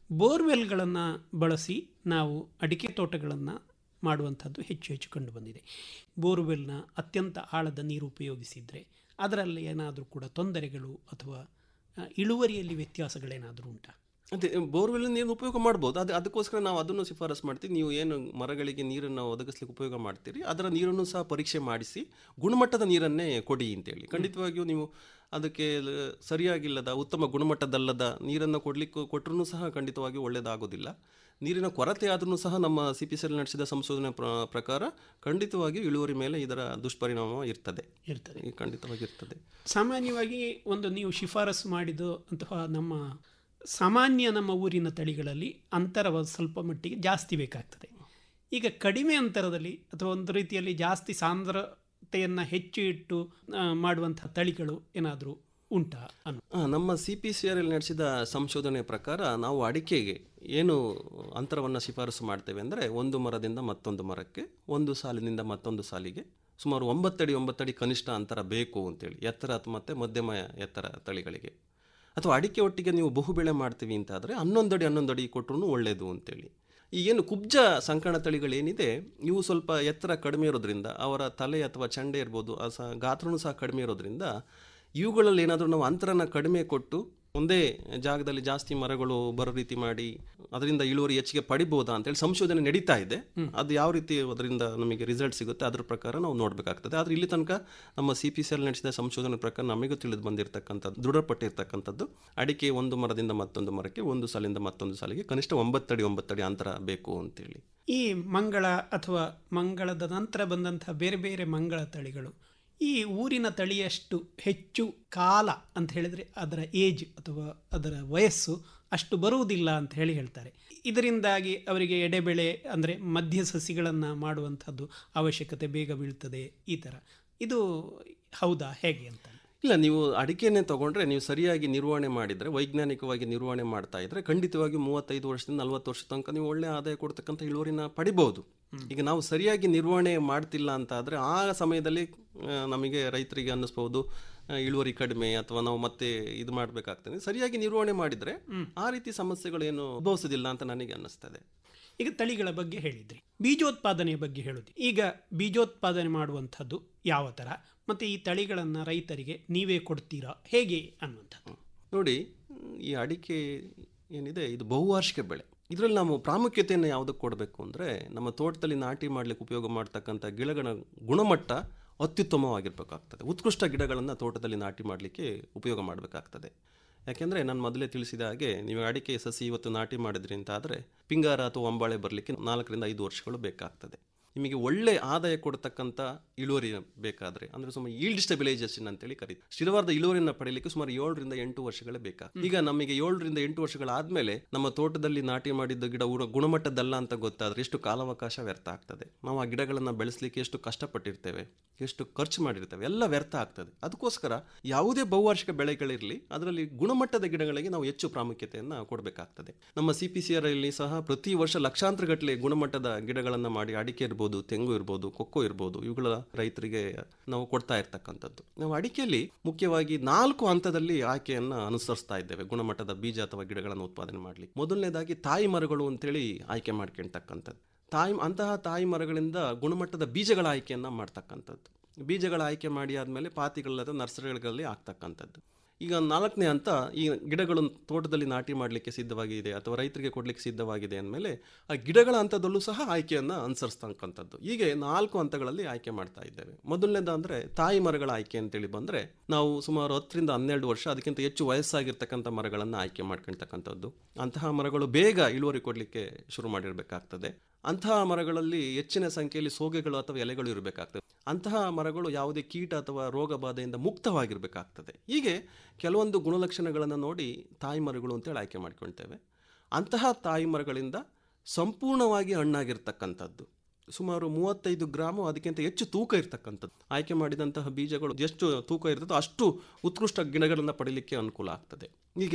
ಬೋರ್ವೆಲ್ಗಳನ್ನು ಬಳಸಿ ನಾವು ಅಡಿಕೆ ತೋಟಗಳನ್ನು ಮಾಡುವಂಥದ್ದು ಹೆಚ್ಚು ಹೆಚ್ಚು ಕಂಡುಬಂದಿದೆ ಬೋರ್ವೆಲ್ನ ಅತ್ಯಂತ ಆಳದ ನೀರು ಉಪಯೋಗಿಸಿದರೆ ಅದರಲ್ಲಿ ಏನಾದರೂ ಕೂಡ ತೊಂದರೆಗಳು ಅಥವಾ ಆ, ಇಳುವರಿಯಲ್ಲಿ ವ್ಯತ್ಯಾಸಗಳೇನಾದರೂ ಉಂಟಾ ಅದೇ ಬೋರ್ವೆಲ್ ನೀರು ಉಪಯೋಗ ಮಾಡ್ಬೋದು ಅದು ಅದಕ್ಕೋಸ್ಕರ ನಾವು ಅದನ್ನು ಶಿಫಾರಸು ಮಾಡ್ತೀವಿ ನೀವು ಏನು ಮರಗಳಿಗೆ ನೀರನ್ನು ಒದಗಿಸ್ಲಿಕ್ಕೆ ಉಪಯೋಗ ಮಾಡ್ತೀರಿ ಅದರ ನೀರನ್ನು ಸಹ ಪರೀಕ್ಷೆ ಮಾಡಿಸಿ ಗುಣಮಟ್ಟದ ನೀರನ್ನೇ ಕೊಡಿ ಅಂತೇಳಿ ಖಂಡಿತವಾಗಿಯೂ ನೀವು ಅದಕ್ಕೆ ಲ- ಸರಿಯಾಗಿಲ್ಲದ ಉತ್ತಮ ಗುಣಮಟ್ಟದಲ್ಲದ ನೀರನ್ನು ಕೊಡ್ಲಿಕ್ಕೆ ಕೊಟ್ಟರೂ ಸಹ ಖಂಡಿತವಾಗಿ ಒಳ್ಳೆಯದಾಗೋದಿಲ್ಲ ನೀರಿನ ಕೊರತೆ ಆದ್ರೂ ಸಹ ನಮ್ಮ ಸಿ ಪಿ ಸಿ ನಡೆಸಿದ ಸಂಶೋಧನೆ ಪ್ರ- ಪ್ರಕಾರ ಖಂಡಿತವಾಗಿ ಇಳುವರಿ ಮೇಲೆ ಇದರ ದುಷ್ಪರಿಣಾಮ ಇರ್ತದೆ ಇರ್ತದೆ ಖಂಡಿತವಾಗಿ ಇರ್ತದೆ ಸಾಮಾನ್ಯವಾಗಿ ಒಂದು ನೀವು ಶಿಫಾರಸು ಮಾಡಿದ ಅಥವಾ ನಮ್ಮ ಸಾಮಾನ್ಯ ನಮ್ಮ ಊರಿನ ತಳಿಗಳಲ್ಲಿ ಅಂತರವ ಸ್ವಲ್ಪ ಮಟ್ಟಿಗೆ ಜಾಸ್ತಿ ಬೇಕಾಗ್ತದೆ ಈಗ ಕಡಿಮೆ ಅಂತರದಲ್ಲಿ ಅಥವಾ ಒಂದು ರೀತಿಯಲ್ಲಿ ಜಾಸ್ತಿ ಸಾಂದ್ರತೆಯನ್ನು ಹೆಚ್ಚು ಇಟ್ಟು ಆ, ಮಾಡುವಂತಹ ತಳಿಗಳು ಏನಾದರೂ ಉಂಟಾ ಅನ್ನೋ ಆ, ನಮ್ಮ C P C R L ನಡೆಸಿದ ಸಂಶೋಧನೆ ಪ್ರಕಾರ ನಾವು ಅಡಿಕೆಗೆ ಏನು ಅಂತರವನ್ನು ಶಿಫಾರಸು ಮಾಡ್ತೇವೆ ಅಂದರೆ ಒಂದು ಮರದಿಂದ ಮತ್ತೊಂದು ಮರಕ್ಕೆ ಒಂದು ಸಾಲಿನಿಂದ ಮತ್ತೊಂದು ಸಾಲಿಗೆ ಸುಮಾರು ಒಂಬತ್ತಡಿ ಒಂಬತ್ತಡಿ ಕನಿಷ್ಠ ಅಂತರ ಬೇಕು ಅಂತೇಳಿ ಎತ್ತರ ಅಥವಾ ಮತ್ತು ಮಧ್ಯಮ ಎತ್ತರ ತಳಿಗಳಿಗೆ ಅಥವಾ ಅಡಿಕೆ ಒಟ್ಟಿಗೆ ನೀವು ಬಹುಬೆಳೆ ಮಾಡ್ತೀವಿ ಅಂತಾದರೆ ಹನ್ನೊಂದಡಿ ಹನ್ನೊಂದಡಿ ಕೊಟ್ಟರು ಒಳ್ಳೆಯದು ಅಂತೇಳಿ ಈಗೇನು ಕುಬ್ಜ ಸಂಕಣ ತಳಿಗಳೇನಿದೆ ಇವು ಸ್ವಲ್ಪ ಎತ್ತರ ಕಡಿಮೆ ಇರೋದ್ರಿಂದ ಅವರ ತಲೆ ಅಥವಾ ಚಂಡೆ ಇರ್ಬೋದು ಆ ಸಹ ಗಾತ್ರನೂ ಸಹ ಕಡಿಮೆ ಇರೋದ್ರಿಂದ ಇವುಗಳಲ್ಲಿ ಏನಾದರೂ ನಾವು ಅಂತರನ ಕಡಿಮೆ ಕೊಟ್ಟು ಒಂದೇ ಜಾಗದಲ್ಲಿ ಜಾಸ್ತಿ ಮರಗಳು ಬರೋ ರೀತಿ ಮಾಡಿ ಅದರಿಂದ ಇಳುವರಿ ಹೆಚ್ಚಿಗೆ ಪಡಿಬೋದಾ ಅಂತೇಳಿ ಸಂಶೋಧನೆ ನಡೀತಾ ಇದೆ ಅದು ಯಾವ ರೀತಿ ಅದರಿಂದ ನಮಗೆ ರಿಸಲ್ಟ್ ಸಿಗುತ್ತೆ ಅದ್ರ ಪ್ರಕಾರ ನಾವು ನೋಡಬೇಕಾಗ್ತದೆ ಆದರೆ ಇಲ್ಲಿ ತನಕ ನಮ್ಮ ಸಿ ಪಿ ಸಿ ಎಲ್ ನಡೆಸಿದ ಸಂಶೋಧನೆ ಪ್ರಕಾರ ನಮಗೂ ತಿಳಿದು ಬಂದಿರತಕ್ಕಂಥದ್ದು ದೃಢಪಟ್ಟಿರ್ತಕ್ಕಂಥದ್ದು ಅಡಿಕೆ ಒಂದು ಮರದಿಂದ ಮತ್ತೊಂದು ಮರಕ್ಕೆ ಒಂದು ಸಾಲಿಂದ ಮತ್ತೊಂದು ಸಾಲಿಗೆ ಕನಿಷ್ಠ ಒಂಬತ್ತಡಿ ಒಂಬತ್ತಡಿ ಅಂತರ ಬೇಕು ಅಂತೇಳಿ ಈ ಮಂಗಳ ಅಥವಾ ಮಂಗಳದ ನಂತರ ಬಂದಂತಹ ಬೇರೆ ಬೇರೆ ಮಂಗಳ ತಳಿಗಳು ಈ ಊರಿನ ತಳಿಯಷ್ಟು ಹೆಚ್ಚು ಕಾಲ ಅಂತ ಹೇಳಿದರೆ ಅದರ ಏಜ್ ಅಥವಾ ಅದರ ವಯಸ್ಸು ಅಷ್ಟು ಬರುವುದಿಲ್ಲ ಅಂತ ಹೇಳಿ ಹೇಳ್ತಾರೆ ಇದರಿಂದಾಗಿ ಅವರಿಗೆ ಎಡೆಬೆಳೆ ಅಂದರೆ ಮಧ್ಯ ಸಸಿಗಳನ್ನು ಮಾಡುವಂಥದ್ದು ಅವಶ್ಯಕತೆ ಬೇಗ ಬೀಳ್ತದೆ ಈ ಥರ ಇದು ಹೌದಾ ಹೇಗೆ ಅಂತ ಇಲ್ಲ ನೀವು ಅಡಿಕೆನೆ ತಗೊಂಡ್ರೆ ನೀವು ಸರಿಯಾಗಿ ನಿರ್ವಹಣೆ ಮಾಡಿದರೆ ವೈಜ್ಞಾನಿಕವಾಗಿ ನಿರ್ವಹಣೆ ಮಾಡ್ತಾ ಇದ್ರೆ ಖಂಡಿತವಾಗಿ ಮೂವತ್ತೈದು ವರ್ಷದಿಂದ ನಲವತ್ತು ವರ್ಷ ತನಕ ನೀವು ಒಳ್ಳೆ ಆದಾಯ ಕೊಡ್ತಕ್ಕಂಥ ಇಳುವರಿನ ಪಡಿಬಹುದು ಈಗ ನಾವು ಸರಿಯಾಗಿ ನಿರ್ವಹಣೆ ಮಾಡ್ತಿಲ್ಲ ಅಂತ ಆದರೆ ಆ ಸಮಯದಲ್ಲಿ ಆ, ನಮಗೆ ರೈತರಿಗೆ ಅನ್ನಿಸ್ಬೋದು ಆ, ಇಳುವರಿ ಕಡಿಮೆ ಅಥವಾ ನಾವು ಮತ್ತೆ ಇದು ಮಾಡಬೇಕಾಗ್ತದೆ ಸರಿಯಾಗಿ ನಿರ್ವಹಣೆ ಮಾಡಿದರೆ ಆ ರೀತಿ ಸಮಸ್ಯೆಗಳೇನು ಉದ್ಭವಿಸೋದಿಲ್ಲ ಅಂತ ನನಗೆ ಅನ್ನಿಸ್ತದೆ ಈಗ ತಳಿಗಳ ಬಗ್ಗೆ ಹೇಳಿದ್ರಿ ಬೀಜೋತ್ಪಾದನೆಯ ಬಗ್ಗೆ ಹೇಳುದು ಈಗ ಬೀಜೋತ್ಪಾದನೆ ಮಾಡುವಂಥದ್ದು ಯಾವ ಥರ ಮತ್ತು ಈ ತಳಿಗಳನ್ನು ರೈತರಿಗೆ ನೀವೇ ಕೊಡ್ತೀರಾ ಹೇಗೆ ಅನ್ನುವಂಥದ್ದು ನೋಡಿ ಈ ಅಡಿಕೆ ಏನಿದೆ ಇದು ಬಹುವಾರ್ಷಿಕ ಬೆಳೆ ಇದರಲ್ಲಿ ನಾವು ಪ್ರಾಮುಖ್ಯತೆಯನ್ನು ಯಾವುದಕ್ಕೆ ಕೊಡಬೇಕು ಅಂದರೆ ನಮ್ಮ ತೋಟದಲ್ಲಿ ನಾಟಿ ಮಾಡಲಿಕ್ಕೆ ಉಪಯೋಗ ಮಾಡ್ತಕ್ಕಂಥ ಗಿಡಗಳ ಗುಣಮಟ್ಟ ಅತ್ಯುತ್ತಮವಾಗಿರಬೇಕಾಗ್ತದೆ ಉತ್ಕೃಷ್ಟ ಗಿಡಗಳನ್ನು ತೋಟದಲ್ಲಿ ನಾಟಿ ಮಾಡಲಿಕ್ಕೆ ಉಪಯೋಗ ಮಾಡಬೇಕಾಗ್ತದೆ ಯಾಕೆಂದರೆ ನಾನು ಮೊದಲೇ ತಿಳಿಸಿದ ಹಾಗೆ ನೀವು ಅಡಿಕೆ ಸಸಿ ಇವತ್ತು ನಾಟಿ ಮಾಡಿದ್ರಿ ಅಂತ ಆದರೆ ಪಿಂಗಾರ ಅಥವಾ ಒಂಬಾಳೆ ಬರಲಿಕ್ಕೆ ನಾಲ್ಕರಿಂದ ಐದು ವರ್ಷಗಳು ಬೇಕಾಗ್ತದೆ ನಿಮಗೆ ಒಳ್ಳೆ ಆದಾಯ ಕೊಡ್ತಕ್ಕಂಥ ಇಳುವರಿ ಬೇಕಾದರೆ ಅಂದರೆ ಸುಮಾರು ಈಲ್ಡ್ ಸ್ಟೆಬಿಲೈಸೇಷನ್ ಅಂತೇಳಿ ಕರೀತಾರೆ ಸ್ಥಿರವಾದ ಇಳುವರಿಯನ್ನು ಪಡೆಯಲಿಕ್ಕೆ ಸುಮಾರು ಏಳರಿಂದ ಎಂಟು ವರ್ಷಗಳೇ ಬೇಕಾ ಈಗ ನಮಗೆ ಏಳರಿಂದ ಎಂಟು ವರ್ಷಗಳಾದ್ಮೇಲೆ ನಮ್ಮ ತೋಟದಲ್ಲಿ ನಾಟಿ ಮಾಡಿದ್ದ ಗಿಡ ಉಣ- ಗುಣಮಟ್ಟದಲ್ಲ ಅಂತ ಗೊತ್ತಾದ್ರೆ ಎಷ್ಟು ಕಾಲಾವಕಾಶ ವ್ಯರ್ಥ ಆಗ್ತದೆ ನಾವು ಆ ಗಿಡಗಳನ್ನು ಬೆಳೆಸಲಿಕ್ಕೆ ಎಷ್ಟು ಕಷ್ಟಪಟ್ಟಿರ್ತೇವೆ ಎಷ್ಟು ಖರ್ಚು ಮಾಡಿರ್ತೇವೆ ಎಲ್ಲ ವ್ಯರ್ಥ ಆಗ್ತದೆ ಅದಕ್ಕೋಸ್ಕರ ಯಾವುದೇ ಬಹುವಾರ್ಷಿಕ ಬೆಳೆಗಳಿರಲಿ ಅದರಲ್ಲಿ ಗುಣಮಟ್ಟದ ಗಿಡಗಳಿಗೆ ನಾವು ಹೆಚ್ಚು ಪ್ರಾಮುಖ್ಯತೆಯನ್ನು ಕೊಡಬೇಕಾಗ್ತದೆ ನಮ್ಮ ಸಿ ಪಿ ಸಿ ಆರ್ ಅಲ್ಲಿ ಸಹ ಪ್ರತಿ ವರ್ಷ ಲಕ್ಷಾಂತರ ಗಟ್ಟಲೆ ಗುಣಮಟ್ಟದ ಗಿಡಗಳನ್ನು ಮಾಡಿ ಅಡಿಕೆ ಇರ್ಬೋದು ತೆಂಗು ಇರ್ಬೋದು ಕೊಕ್ಕೋ ಇರ್ಬೋದು ಇವುಗಳ ರೈತರಿಗೆ ನಾವು ಕೊಡ್ತಾ ಇರ್ತಕ್ಕಂಥದ್ದು ನಾವು ಅಡಿಕೆಯಲ್ಲಿ ಮುಖ್ಯವಾಗಿ ನಾಲ್ಕು ಹಂತದಲ್ಲಿ ಆಯ್ಕೆಯನ್ನು ಅನುಸರಿಸ್ತಾ ಇದ್ದೇವೆ ಗುಣಮಟ್ಟದ ಬೀಜ ಅಥವಾ ಗಿಡಗಳನ್ನು ಉತ್ಪಾದನೆ ಮಾಡಲಿಕ್ಕೆ ಮೊದಲನೇದಾಗಿ ತಾಯಿ ಮರಗಳು ಅಂತೇಳಿ ಆಯ್ಕೆ ಮಾಡ್ಕೊಳ್ತಕ್ಕಂಥದ್ದು ತಾಯಿ ಅಂತಹ ತಾಯಿ ಮರಗಳಿಂದ ಗುಣಮಟ್ಟದ ಬೀಜಗಳ ಆಯ್ಕೆಯನ್ನು ಮಾಡ್ತಕ್ಕಂಥದ್ದು ಬೀಜಗಳ ಆಯ್ಕೆ ಮಾಡಿ ಆದಮೇಲೆ ಪಾತಿಗಳ ಅಥವಾ ನರ್ಸರಿಗಳಲ್ಲಿ ಆಗ್ತಕ್ಕಂಥದ್ದು ಈಗ ನಾಲ್ಕನೇ ಹಂತ ಈ ಗಿಡಗಳು ತೋಟದಲ್ಲಿ ನಾಟಿ ಮಾಡಲಿಕ್ಕೆ ಸಿದ್ಧವಾಗಿದೆ ಅಥವಾ ರೈತರಿಗೆ ಕೊಡಲಿಕ್ಕೆ ಸಿದ್ಧವಾಗಿದೆ ಅಂದಮೇಲೆ ಆ ಗಿಡಗಳ ಹಂತದಲ್ಲೂ ಸಹ ಆಯ್ಕೆಯನ್ನು ಅನುಸರಿಸ್ತಕ್ಕಂಥದ್ದು ಹೀಗೆ ನಾಲ್ಕು ಹಂತಗಳಲ್ಲಿ ಆಯ್ಕೆ ಮಾಡ್ತಾ ಇದ್ದೇವೆ ಮೊದಲನೇದು ಅಂದರೆ ತಾಯಿ ಮರಗಳ ಆಯ್ಕೆ ಅಂತೇಳಿ ಬಂದರೆ ನಾವು ಸುಮಾರು ಹತ್ತರಿಂದ ಹನ್ನೆರಡು ವರ್ಷ ಅದಕ್ಕಿಂತ ಹೆಚ್ಚು ವಯಸ್ಸಾಗಿರ್ತಕ್ಕಂಥ ಮರಗಳನ್ನು ಆಯ್ಕೆ ಮಾಡ್ಕೊಳ್ತಕ್ಕಂಥದ್ದು ಅಂತಹ ಮರಗಳು ಬೇಗ ಇಳುವರಿ ಕೊಡಲಿಕ್ಕೆ ಶುರು ಮಾಡಿರಬೇಕಾಗ್ತದೆ ಅಂತಹ ಮರಗಳಲ್ಲಿ ಹೆಚ್ಚಿನ ಸಂಖ್ಯೆಯಲ್ಲಿ ಸೋಗೆಗಳು ಅಥವಾ ಎಲೆಗಳು ಇರಬೇಕಾಗ್ತದೆ ಅಂತಹ ಮರಗಳು ಯಾವುದೇ ಕೀಟ ಅಥವಾ ರೋಗ ಬಾಧೆಯಿಂದ ಮುಕ್ತವಾಗಿರಬೇಕಾಗ್ತದೆ ಹೀಗೆ ಕೆಲವೊಂದು ಗುಣಲಕ್ಷಣಗಳನ್ನು ನೋಡಿ ತಾಯಿ ಮರಗಳು ಅಂತೇಳಿ ಆಯ್ಕೆ ಮಾಡ್ಕೊಳ್ತೇವೆ ಅಂತಹ ತಾಯಿ ಮರಗಳಿಂದ ಸಂಪೂರ್ಣವಾಗಿ ಹಣ್ಣಾಗಿರ್ತಕ್ಕಂಥದ್ದು ಸುಮಾರು ಮೂವತ್ತೈದು ಗ್ರಾಮು ಅದಕ್ಕಿಂತ ಹೆಚ್ಚು ತೂಕ ಇರ್ತಕ್ಕಂಥದ್ದು ಆಯ್ಕೆ ಮಾಡಿದಂತಹ ಬೀಜಗಳು ಎಷ್ಟು ತೂಕ ಇರ್ತದೋ ಅಷ್ಟು ಉತ್ಕೃಷ್ಟ ಗಿಡಗಳನ್ನು ಪಡೀಲಿಕ್ಕೆ ಅನುಕೂಲ ಆಗ್ತದೆ ಹೀಗೆ